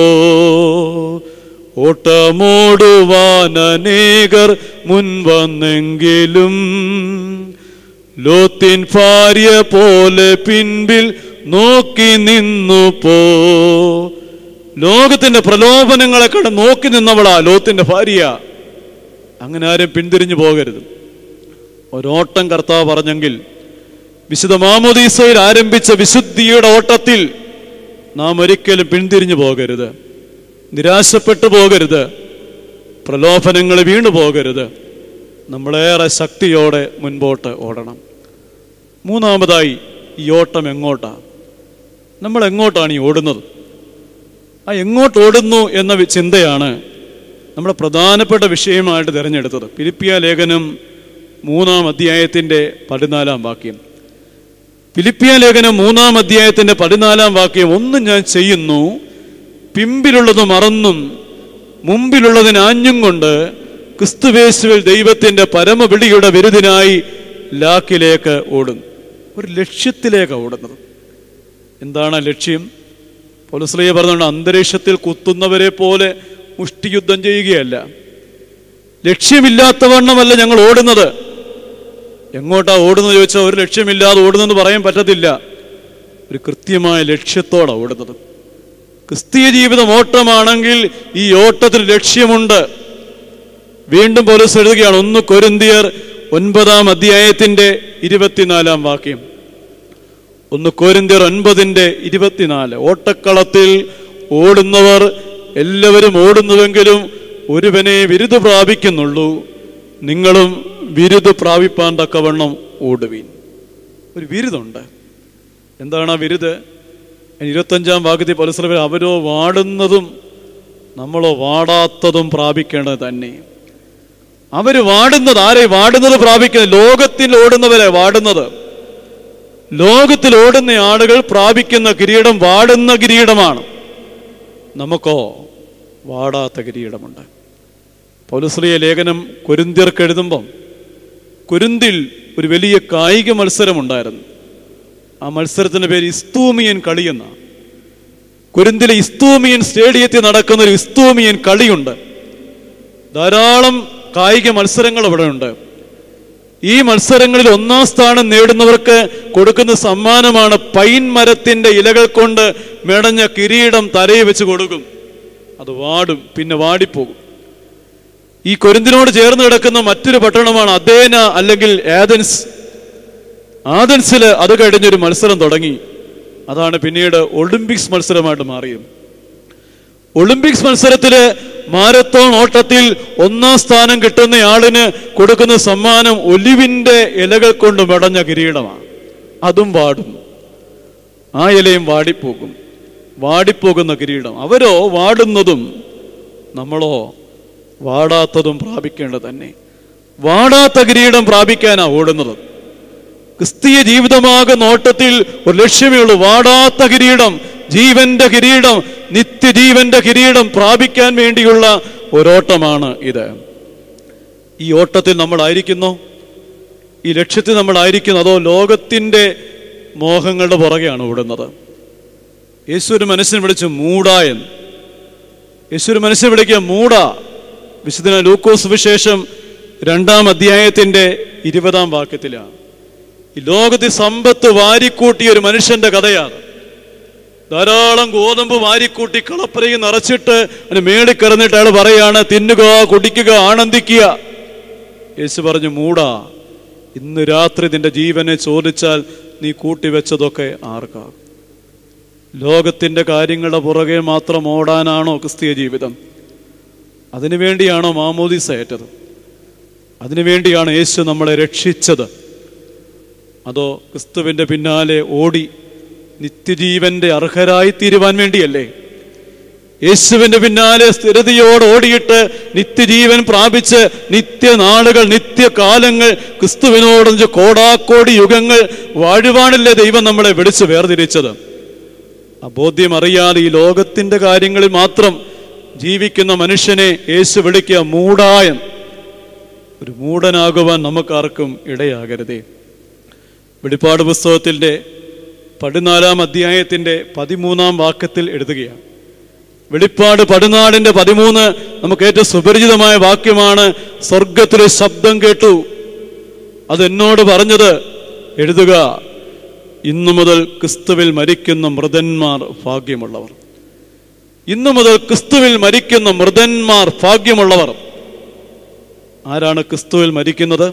ഓട്ടമോടുവാൻ അനേകർ മുൻവന്നെങ്കിലും ലോത്തിൻ ഭാര്യ പോലെ പിൻപിൽ നോക്കി നിന്നു പോ ലോകത്തിന്റെ പ്രലോഭനങ്ങളെ കണ്ട് നോക്കി നിന്നവളാ ലോത്തിന്റെ ഭാര്യ അങ്ങനെ ആരും പിന്തിരിഞ്ഞു പോകരുത് ഒരോട്ടം കർത്താവ് പറഞ്ഞെങ്കിൽ വിശുദ്ധ മാമോദീസയിൽ ആരംഭിച്ച വിശുദ്ധിയുടെ ഓട്ടത്തിൽ നാം ഒരിക്കലും പിന്തിരിഞ്ഞു പോകരുത് നിരാശപ്പെട്ടു പോകരുത് പ്രലോഭനങ്ങൾ വീണു പോകരുത് നമ്മളേറെ ശക്തിയോടെ മുൻപോട്ട് ഓടണം മൂന്നാമതായി ഈ ഓട്ടം എങ്ങോട്ടാ നമ്മൾ എങ്ങോട്ടാണ് ഈ ഓടുന്നത് ആ എങ്ങോട്ട് ഓടുന്നു എന്ന വി- ചിന്തയാണ് നമ്മുടെ പ്രധാനപ്പെട്ട വിഷയമായിട്ട് തിരഞ്ഞെടുത്തത് ഫിലിപ്പിയ ലേഖനം മൂന്നാം അധ്യായത്തിൻ്റെ പതിനാലാം വാക്യം ഫിലിപ്പിയ ലേഖനം മൂന്നാം അധ്യായത്തിൻ്റെ പതിനാലാം വാക്യം ഒന്നും ഞാൻ ചെയ്യുന്നു പിമ്പിലുള്ളത് മറന്നും മുമ്പിലുള്ളതിന് ആഞ്ഞും കൊണ്ട് ക്രിസ്തുവേശുവിൽ ദൈവത്തിൻ്റെ പരമവിളിയുടെ വിരുദിനായി ലാക്കിലേക്ക് ഓടുന്നു ഒരു ലക്ഷ്യത്തിലേക്ക് ഓടുന്നത് എന്താണ് ആ ലക്ഷ്യം പൊലസ്ലിയ പറഞ്ഞുകൊണ്ട് അന്തരീക്ഷത്തിൽ കുത്തുന്നവരെ പോലെ മുഷ്ടിയുദ്ധം ചെയ്യുകയല്ല ലക്ഷ്യമില്ലാത്തവണ്ണമല്ല ഞങ്ങൾ ഓടുന്നത് എങ്ങോട്ടാ ഓടുന്നത് ചോദിച്ചാൽ ഒരു ലക്ഷ്യമില്ലാതെ ഓടുന്നെന്ന് പറയാൻ പറ്റത്തില്ല ഒരു കൃത്യമായ ലക്ഷ്യത്തോടെ ഓടുന്നത് ക്രിസ്തീയ ജീവിതം ഓട്ടമാണെങ്കിൽ ഈ ഓട്ടത്തിൽ ലക്ഷ്യമുണ്ട് വീണ്ടും പോലീസ് എഴുതുകയാണ് ഒന്ന് കൊരിന്തിയർ ഒൻപതാം അധ്യായത്തിന്റെ ഇരുപത്തിനാലാം വാക്യം ഒന്ന് കോരിന്തിയർ ഒൻപതിന്റെ ഇരുപത്തിനാല് ഓട്ടക്കളത്തിൽ ഓടുന്നവർ എല്ലാവരും ഓടുന്നുവെങ്കിലും ഒരുവനെ വിരുദ് പ്രാപിക്കുന്നുള്ളൂ നിങ്ങളും വിരുദ് പ്രാപിപ്പാൻ തക്കവണ്ണം ഓടുവീൻ ഒരു വിരുദുണ്ട് എന്താണ് ആ വിരുദ് ഇരുപത്തഞ്ചാം വാക്യത്തിൽ പരസ്പരം അവരോ വാടുന്നതും നമ്മളോ വാടാത്തതും പ്രാപിക്കേണ്ടത് തന്നെ അവര് വാടുന്നത് ആരെ വാടുന്നത് പ്രാപിക്കുന്നത് ലോകത്തിൽ ഓടുന്നവരെ വാടുന്നത് ലോകത്തിൽ ഓടുന്ന ആളുകൾ പ്രാപിക്കുന്ന കിരീടം വാടുന്ന കിരീടമാണ് നമുക്കോ വാടാത്ത കിരീടമുണ്ട് പൗലസ്ലിയ ലേഖനം കൊരിന്തിയർക്ക് എഴുതുമ്പം കൊരിന്തിൽ ഒരു വലിയ കായിക മത്സരമുണ്ടായിരുന്നു ആ മത്സരത്തിന്റെ പേര് ഇസ്തൂമിയൻ കളിയെന്ന കൊരിന്തിലെ ഇസ്തൂമിയൻ സ്റ്റേഡിയത്തിൽ നടക്കുന്ന ഒരു ഇസ്തൂമിയൻ കളിയുണ്ട് ധാരാളം കായിക മത്സരങ്ങൾ അവിടെ ഉണ്ട് ഈ മത്സരങ്ങളിൽ ഒന്നാം സ്ഥാനം നേടുന്നവർക്ക് കൊടുക്കുന്ന സമ്മാനമാണ് പൈൻ മരത്തിന്റെ ഇലകൾ കൊണ്ട് മെടഞ്ഞ കിരീടം തലയിൽ വെച്ച് കൊടുക്കും അത് വാടും പിന്നെ വാടിപ്പോകും ഈ കൊരിന്തിനോട് ചേർന്ന് കിടക്കുന്ന മറ്റൊരു പട്ടണമാണ് അദേന അല്ലെങ്കിൽ ഏതൻസ് ആദൻസിൽ അത് കഴിഞ്ഞൊരു മത്സരം തുടങ്ങി അതാണ് പിന്നീട് ഒളിമ്പിക്സ് മത്സരമായിട്ട് മാറിയത് ഒളിമ്പിക്സ് മത്സരത്തില് മാരത്തോൺ ഓട്ടത്തിൽ ഒന്നാം സ്ഥാനം കിട്ടുന്ന ആളിന് കൊടുക്കുന്ന സമ്മാനം ഒലിവിന്റെ ഇലകൾ കൊണ്ട് മെടഞ്ഞ കിരീടമാണ് അതും വാടും ആ ഇലയും വാടിപ്പോകും വാടിപ്പോകുന്ന കിരീടം അവരോ വാടുന്നതും നമ്മളോ വാടാത്തതും പ്രാപിക്കേണ്ടത് തന്നെ വാടാത്ത കിരീടം പ്രാപിക്കാനാ ഓടുന്നത് ക്രിസ്തീയ ജീവിതമാകുന്ന ഓട്ടത്തിൽ ഒരു ലക്ഷ്യമേ ഉള്ളൂ വാടാത്ത കിരീടം ജീവന്റെ കിരീടം നിത്യജീവന്റെ കിരീടം പ്രാപിക്കാൻ വേണ്ടിയുള്ള ഒരോട്ടമാണ് ഇത് ഈ ഓട്ടത്തിൽ നമ്മളായിരിക്കുന്നോ ഈ ലക്ഷ്യത്തിൽ നമ്മളായിരിക്കുന്നു അതോ ലോകത്തിൻ്റെ മോഹങ്ങളുടെ പുറകെയാണ് ഓടുന്നത് യേശു ഒരു മനുഷ്യനെ വിളിച്ചു മൂടായൻ യേശു ഒരു മനുഷ്യനെ വിളിക്കുക മൂട വിശുദ്ധന ലൂക്കോസ് വിശേഷം രണ്ടാം അധ്യായത്തിന്റെ ഇരുപതാം വാക്യത്തിലാണ് ഈ ലോകത്തിൽ സമ്പത്ത് വാരിക്കൂട്ടിയ ഒരു മനുഷ്യന്റെ കഥയാണ് ധാരാളം ഗോതമ്പ് വാരിക്കൂട്ടി കളപ്പരയിൽ നിറച്ചിട്ട് അതിന് മേളിൽ കിടന്നിട്ട് അയാൾ പറയാണ് തിന്നുക കുടിക്കുക ആനന്ദിക്കുക യേശു പറഞ്ഞു മൂടാ ഇന്ന് രാത്രി നിന്റെ ജീവനെ ചോദിച്ചാൽ നീ കൂട്ടിവെച്ചതൊക്കെ ആർക്കാ ലോകത്തിന്റെ കാര്യങ്ങളുടെ പുറകെ മാത്രം ഓടാനാണോ ക്രിസ്തീയ ജീവിതം അതിനുവേണ്ടിയാണോ മാമോദിസ ഏറ്റത് അതിനുവേണ്ടിയാണ് യേശു നമ്മളെ രക്ഷിച്ചത് അതോ ക്രിസ്തുവിന്റെ പിന്നാലെ ഓടി നിത്യജീവന്റെ അർഹരായി തീരുവാൻ വേണ്ടിയല്ലേ യേശുവിന്റെ പിന്നാലെ സ്ഥിരതയോട് ഓടിയിട്ട് നിത്യജീവൻ പ്രാപിച്ച് നിത്യനാളുകൾ നിത്യകാലങ്ങൾ ക്രിസ്തുവിനോടൊന്ന് കോടാക്കോടി യുഗങ്ങൾ വാഴുവാനല്ലേ ദൈവം നമ്മളെ വിളിച്ച് വേർതിരിച്ചത് ആ ബോധ്യം അറിയാതെ ഈ ലോകത്തിന്റെ കാര്യങ്ങളിൽ മാത്രം ജീവിക്കുന്ന മനുഷ്യനെ യേശു വിളിക്കുക മൂടായൻ ഒരു മൂടനാകുവാൻ നമുക്കാർക്കും ഇടയാകരുതേ വെളിപ്പാട് പുസ്തകത്തിൻ്റെ പതിനാലാം അധ്യായത്തിൻ്റെ പതിമൂന്നാം വാക്യത്തിൽ എഴുതുകയാണ് വെളിപ്പാട് പതിനാലിൻ്റെ പതിമൂന്ന് നമുക്ക് ഏറ്റവും സുപരിചിതമായ വാക്യമാണ് സ്വർഗത്തിലെ ശബ്ദം കേട്ടു അത് എന്നോട് പറഞ്ഞത് എഴുതുക ഇന്നു മുതൽ ക്രിസ്തുവിൽ മരിക്കുന്ന മൃതന്മാർ ഭാഗ്യമുള്ളവർ ഇന്നു മുതൽ ക്രിസ്തുവിൽ മരിക്കുന്ന മൃതന്മാർ ഭാഗ്യമുള്ളവർ ആരാണ് ക്രിസ്തുവിൽ മരിക്കുന്നത്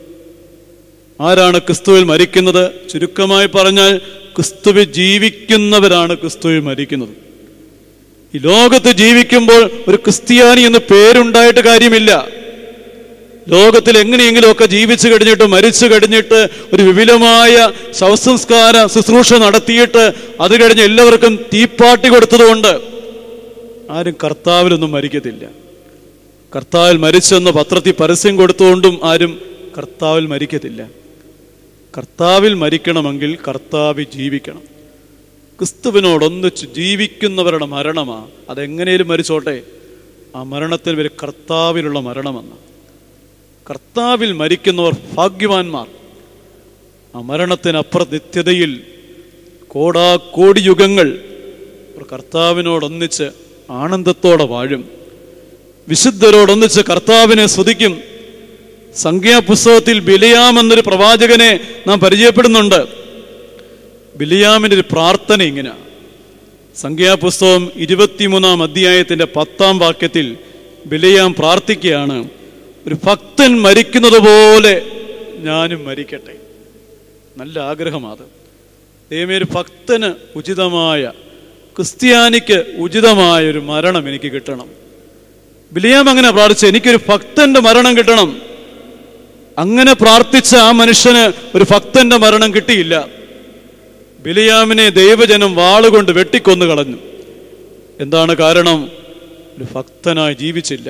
ആരാണ് ക്രിസ്തുവിൽ മരിക്കുന്നത് ചുരുക്കമായി പറഞ്ഞാൽ ക്രിസ്തുവിൽ ജീവിക്കുന്നവരാണ് ക്രിസ്തുവിൽ മരിക്കുന്നത് ഈ ലോകത്ത് ജീവിക്കുമ്പോൾ ഒരു ക്രിസ്ത്യാനി എന്ന് പേരുണ്ടായിട്ട് കാര്യമില്ല ലോകത്തിൽ എങ്ങനെയെങ്കിലുമൊക്കെ ജീവിച്ചു കഴിഞ്ഞിട്ട് മരിച്ചു കഴിഞ്ഞിട്ട് ഒരു വിപുലമായ ശവസംസ്കാര ശുശ്രൂഷ നടത്തിയിട്ട് അത് കഴിഞ്ഞ് എല്ലാവർക്കും തീപ്പാട്ടി കൊടുത്തതുകൊണ്ട് ആരും കർത്താവിലൊന്നും മരിക്കത്തില്ല കർത്താവിൽ മരിച്ചെന്ന് പത്രത്തിൽ പരസ്യം കൊടുത്തുകൊണ്ടും ആരും കർത്താവിൽ മരിക്കത്തില്ല കർത്താവിൽ മരിക്കണമെങ്കിൽ കർത്താവിൽ ജീവിക്കണം ക്രിസ്തുവിനോടൊന്നിച്ച് ജീവിക്കുന്നവരുടെ മരണമാ അതെങ്ങനെയും മരിച്ചോട്ടെ ആ മരണത്തിൽ ഒരു കർത്താവിലുള്ള മരണമെന്ന് കർത്താവിൽ മരിക്കുന്നവർ ഭാഗ്യവാന്മാർ ആ മരണത്തിനപ്പുറം നിത്യതയിൽ കോടാ കോടി യുഗങ്ങൾ ഒരു കർത്താവിനോടൊന്നിച്ച് ആനന്ദത്തോടെ വാഴും വിശുദ്ധരോടൊന്നിച്ച് കർത്താവിനെ സ്തുതിക്കും സംഖ്യാപുസ്തകത്തിൽ ബിലിയാം എന്നൊരു പ്രവാചകനെ നാം പരിചയപ്പെടുന്നുണ്ട് ബിലിയാമിൻ്റെ ഒരു പ്രാർത്ഥന ഇങ്ങനെ സംഖ്യാപുസ്തകം ഇരുപത്തിമൂന്നാം അധ്യായത്തിൻ്റെ പത്താം വാക്യത്തിൽ ബിലിയാം പ്രാർത്ഥിക്കുകയാണ് ഒരു ഭക്തൻ മരിക്കുന്നത് പോലെ ഞാനും മരിക്കട്ടെ നല്ല ആഗ്രഹമാണ് ദൈവമേ ഒരു ഭക്തന് ഉചിതമായ ക്രിസ്ത്യാനിക്ക് ഉചിതമായ ഒരു മരണം എനിക്ക് കിട്ടണം ബിലിയാം അങ്ങനെ പ്രാർത്ഥിച്ചു എനിക്കൊരു ഭക്തന്റെ മരണം കിട്ടണം അങ്ങനെ പ്രാർത്ഥിച്ച ആ മനുഷ്യന് ഒരു ഭക്തന്റെ മരണം കിട്ടിയില്ല ബിലിയാമിനെ ദൈവജനം വാളുകൊണ്ട് വെട്ടിക്കൊന്നു കളഞ്ഞു എന്താണ് കാരണം ഒരു ഭക്തനായി ജീവിച്ചില്ല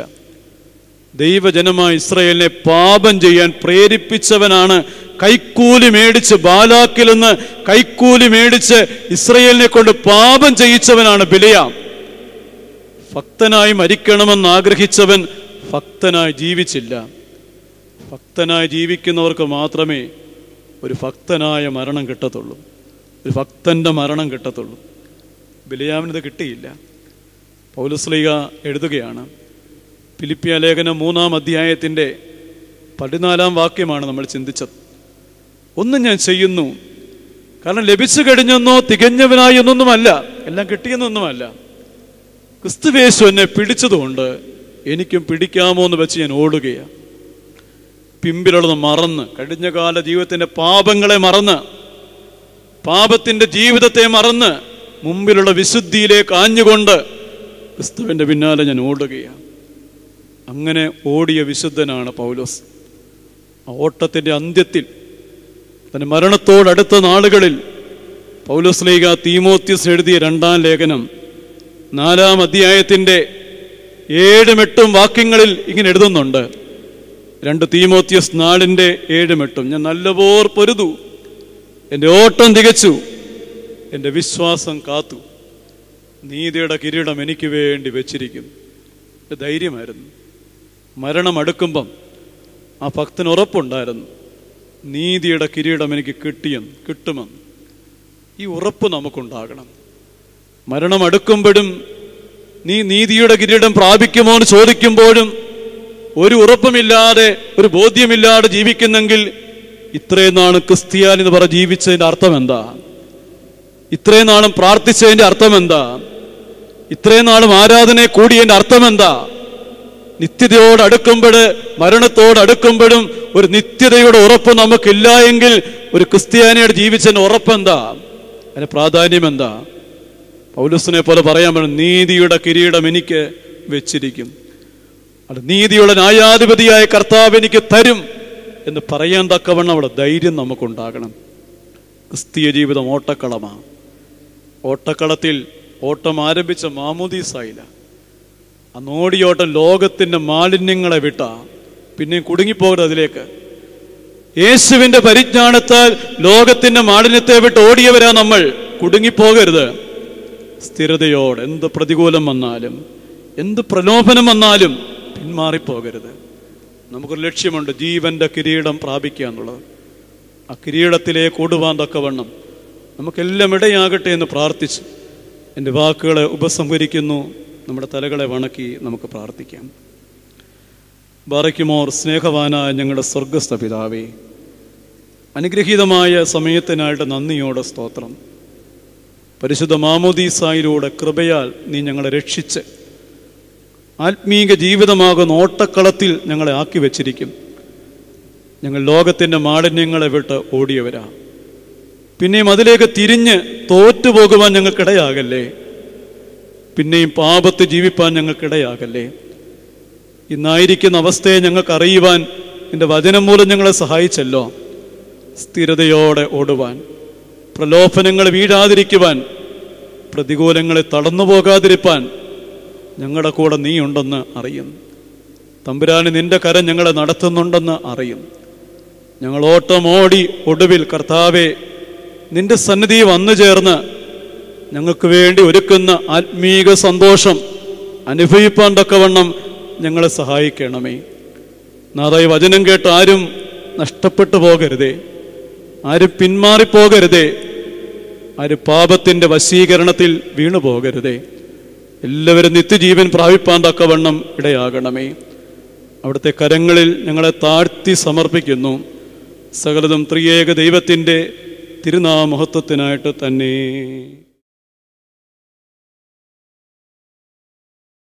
ദൈവജനമായ ഇസ്രയേലിനെ പാപം ചെയ്യാൻ പ്രേരിപ്പിച്ചവനാണ് കൈക്കൂലി മേടിച്ച് ബാലാക്കിൽ നിന്ന് കൈക്കൂലി മേടിച്ച് ഇസ്രയേലിനെ കൊണ്ട് പാപം ചെയ്യിച്ചവനാണ് ബിലിയാം ഭക്തനായി മരിക്കണമെന്ന് ആഗ്രഹിച്ചവൻ ഭക്തനായി ജീവിച്ചില്ല ഭക്തനായി ജീവിക്കുന്നവർക്ക് മാത്രമേ ഒരു ഭക്തനായ മരണം കിട്ടത്തുള്ളൂ ഒരു ഭക്തന്റെ മരണം കിട്ടത്തുള്ളൂ ബിലിയാമിനത് കിട്ടിയില്ല പൗലസ്ലീഗ എഴുതുകയാണ് ഫിലിപ്പിയ ലേഖനം മൂന്നാം അധ്യായത്തിൻ്റെ പതിനാലാം വാക്യമാണ് നമ്മൾ ചിന്തിച്ചത് ഒന്നും ഞാൻ ചെയ്യുന്നു കാരണം ലഭിച്ചു കഴിഞ്ഞെന്നോ തികഞ്ഞവനായി എന്നൊന്നുമല്ല എല്ലാം കിട്ടിയെന്നൊന്നുമല്ല ക്രിസ്തുവേശു എന്നെ പിടിച്ചതുകൊണ്ട് എനിക്കും പിടിക്കാമോ എന്ന് വെച്ച് ഞാൻ ഓടുകയാണ് പിമ്പിലുള്ളത് മറന്ന് കഴിഞ്ഞ കാല ജീവിതത്തിന്റെ പാപങ്ങളെ മറന്ന് പാപത്തിന്റെ ജീവിതത്തെ മറന്ന് മുമ്പിലുള്ള വിശുദ്ധിയിലേക്ക് ആഞ്ഞുകൊണ്ട് ക്രിസ്തുവിന്റെ പിന്നാലെ ഞാൻ ഓടുകയാണ് അങ്ങനെ ഓടിയ വിശുദ്ധനാണ് പൗലോസ് ആ ഓട്ടത്തിന്റെ അന്ത്യത്തിൽ തന്റെ മരണത്തോടടുത്ത നാളുകളിൽ പൗലോസ് ലീഗ തീമോത്യസ് എഴുതിയ രണ്ടാം ലേഖനം നാലാം അധ്യായത്തിന്റെ ഏഴും എട്ടും വാക്യങ്ങളിൽ ഇങ്ങനെ എഴുതുന്നുണ്ട് രണ്ട് തീമോത്യസ് നാളിൻ്റെ ഏഴും എട്ടും ഞാൻ നല്ലപോർ പൊരുതു എൻ്റെ ഓട്ടം തികച്ചു എൻ്റെ വിശ്വാസം കാത്തു നീതിയുടെ കിരീടം എനിക്ക് വേണ്ടി വെച്ചിരിക്കുന്നു എൻ്റെ ധൈര്യമായിരുന്നു മരണം അടുക്കുമ്പം ആ ഭക്തന് ഉറപ്പുണ്ടായിരുന്നു നീതിയുടെ കിരീടം എനിക്ക് കിട്ടിയെന്ന് കിട്ടുമെന്ന് ഈ ഉറപ്പ് നമുക്കുണ്ടാകണം മരണം അടുക്കുമ്പോഴും നീ നീതിയുടെ കിരീടം പ്രാപിക്കുമോ എന്ന് ചോദിക്കുമ്പോഴും ഒരു ഉറപ്പുമില്ലാതെ ഒരു ബോധ്യമില്ലാതെ ജീവിക്കുന്നെങ്കിൽ ഇത്രയും നാളും ക്രിസ്ത്യാനി എന്ന് പറ ജീവിച്ചതിന്റെ അർത്ഥം എന്താ ഇത്രയും നാളും പ്രാർത്ഥിച്ചതിന്റെ അർത്ഥം എന്താ ഇത്രയും നാളും ആരാധനയെ കൂടിയതിന്റെ അർത്ഥം എന്താ നിത്യതയോട് അടുക്കുമ്പോൾ മരണത്തോട് അടുക്കുമ്പോഴും ഒരു നിത്യതയുടെ ഉറപ്പ് നമുക്കില്ല എങ്കിൽ ഒരു ക്രിസ്ത്യാനിയുടെ ജീവിച്ചതിന് ഉറപ്പെന്താ അതിന് പ്രാധാന്യം എന്താ പൗലുസിനെ പോലെ പറയാൻ പറ്റും നീതിയുടെ കിരീടം എനിക്ക് വെച്ചിരിക്കും അത് നീതിയുടെ ന്യായാധിപതിയായ കർത്താവ് എനിക്ക് തരും എന്ന് പറയാൻ തക്കവണ്ണം അവിടെ ധൈര്യം നമുക്കുണ്ടാകണം ക്രിസ്തീയ ജീവിതം ഓട്ടക്കളമാണ് ഓട്ടക്കളത്തിൽ ഓട്ടം ആരംഭിച്ച മാമുദീസായില്ല ആ നോടിയോട്ടം ലോകത്തിന്റെ മാലിന്യങ്ങളെ വിട്ട പിന്നെ കുടുങ്ങിപ്പോകരുത് അതിലേക്ക് യേശുവിന്റെ പരിജ്ഞാനത്താൽ ലോകത്തിന്റെ മാലിന്യത്തെ വിട്ട് ഓടിയവരാ നമ്മൾ കുടുങ്ങിപ്പോകരുത് സ്ഥിരതയോടെ എന്ത് പ്രതികൂലം വന്നാലും എന്ത് പ്രലോഭനം വന്നാലും പിന്മാറിപ്പോകരുത് നമുക്കൊരു ലക്ഷ്യമുണ്ട് ജീവന്റെ കിരീടം പ്രാപിക്കുക എന്നുള്ളത് ആ കിരീടത്തിലേക്ക് ഓടുവാൻ തക്കവണ്ണം നമുക്കെല്ലാം ഇടയാകട്ടെ എന്ന് പ്രാർത്ഥിച്ച് എൻ്റെ വാക്കുകളെ ഉപസംഹരിക്കുന്നു നമ്മുടെ തലകളെ വണക്കി നമുക്ക് പ്രാർത്ഥിക്കാം ബാറയ്ക്കുമോർ സ്നേഹവാനായ ഞങ്ങളുടെ സ്വർഗസ്ഥ പിതാവേ അനുഗ്രഹീതമായ സമയത്തിനായിട്ട് നന്ദിയോടെ സ്തോത്രം പരിശുദ്ധ മാമോദീസായിലൂടെ കൃപയാൽ നീ ഞങ്ങളെ രക്ഷിച്ച് ആത്മീക ജീവിതമാകുന്ന ഓട്ടക്കളത്തിൽ ഞങ്ങളെ ആക്കി വച്ചിരിക്കും ഞങ്ങൾ ലോകത്തിൻ്റെ മാലിന്യങ്ങളെ വിട്ട് ഓടിയവരാ പിന്നെയും അതിലേക്ക് തിരിഞ്ഞ് തോറ്റുപോകുവാൻ ഞങ്ങൾക്കിടയാകല്ലേ പിന്നെയും പാപത്ത് ജീവിപ്പാൻ ഞങ്ങൾക്കിടയാകല്ലേ ഇന്നായിരിക്കുന്ന അവസ്ഥയെ ഞങ്ങൾക്ക് അറിയുവാൻ എൻ്റെ വചനം മൂലം ഞങ്ങളെ സഹായിച്ചല്ലോ സ്ഥിരതയോടെ ഓടുവാൻ പ്രലോഭനങ്ങൾ വീഴാതിരിക്കുവാൻ പ്രതികൂലങ്ങളെ തടന്നു പോകാതിരിപ്പാൻ ഞങ്ങളുടെ കൂടെ നീ ഉണ്ടെന്ന് അറിയും തമ്പുരാന് നിന്റെ കരം ഞങ്ങളെ നടത്തുന്നുണ്ടെന്ന് അറിയും ഞങ്ങൾ ഓട്ടം ഓടി ഒടുവിൽ കർത്താവെ നിന്റെ സന്നിധി വന്നു ചേർന്ന് ഞങ്ങൾക്ക് വേണ്ടി ഒരുക്കുന്ന ആത്മീക സന്തോഷം അനുഭവിപ്പാൻ തക്കവണ്ണം ഞങ്ങളെ സഹായിക്കണമേ നാഥായി വചനം കേട്ട് ആരും നഷ്ടപ്പെട്ടു പോകരുതേ ആരും പിന്മാറിപ്പോകരുതേ ആരും പാപത്തിൻ്റെ വശീകരണത്തിൽ വീണു പോകരുതേ എല്ലാവരും നിത്യജീവൻ പ്രാപിപ്പാൻ തക്കവണ്ണം ഇടയാകണമേ അവിടുത്തെ കരങ്ങളിൽ ഞങ്ങളെ താഴ്ത്തി സമർപ്പിക്കുന്നു സകലതും ത്രിയേക ദൈവത്തിൻ്റെ തിരുനാമഹത്വത്തിനായിട്ട് തന്നെ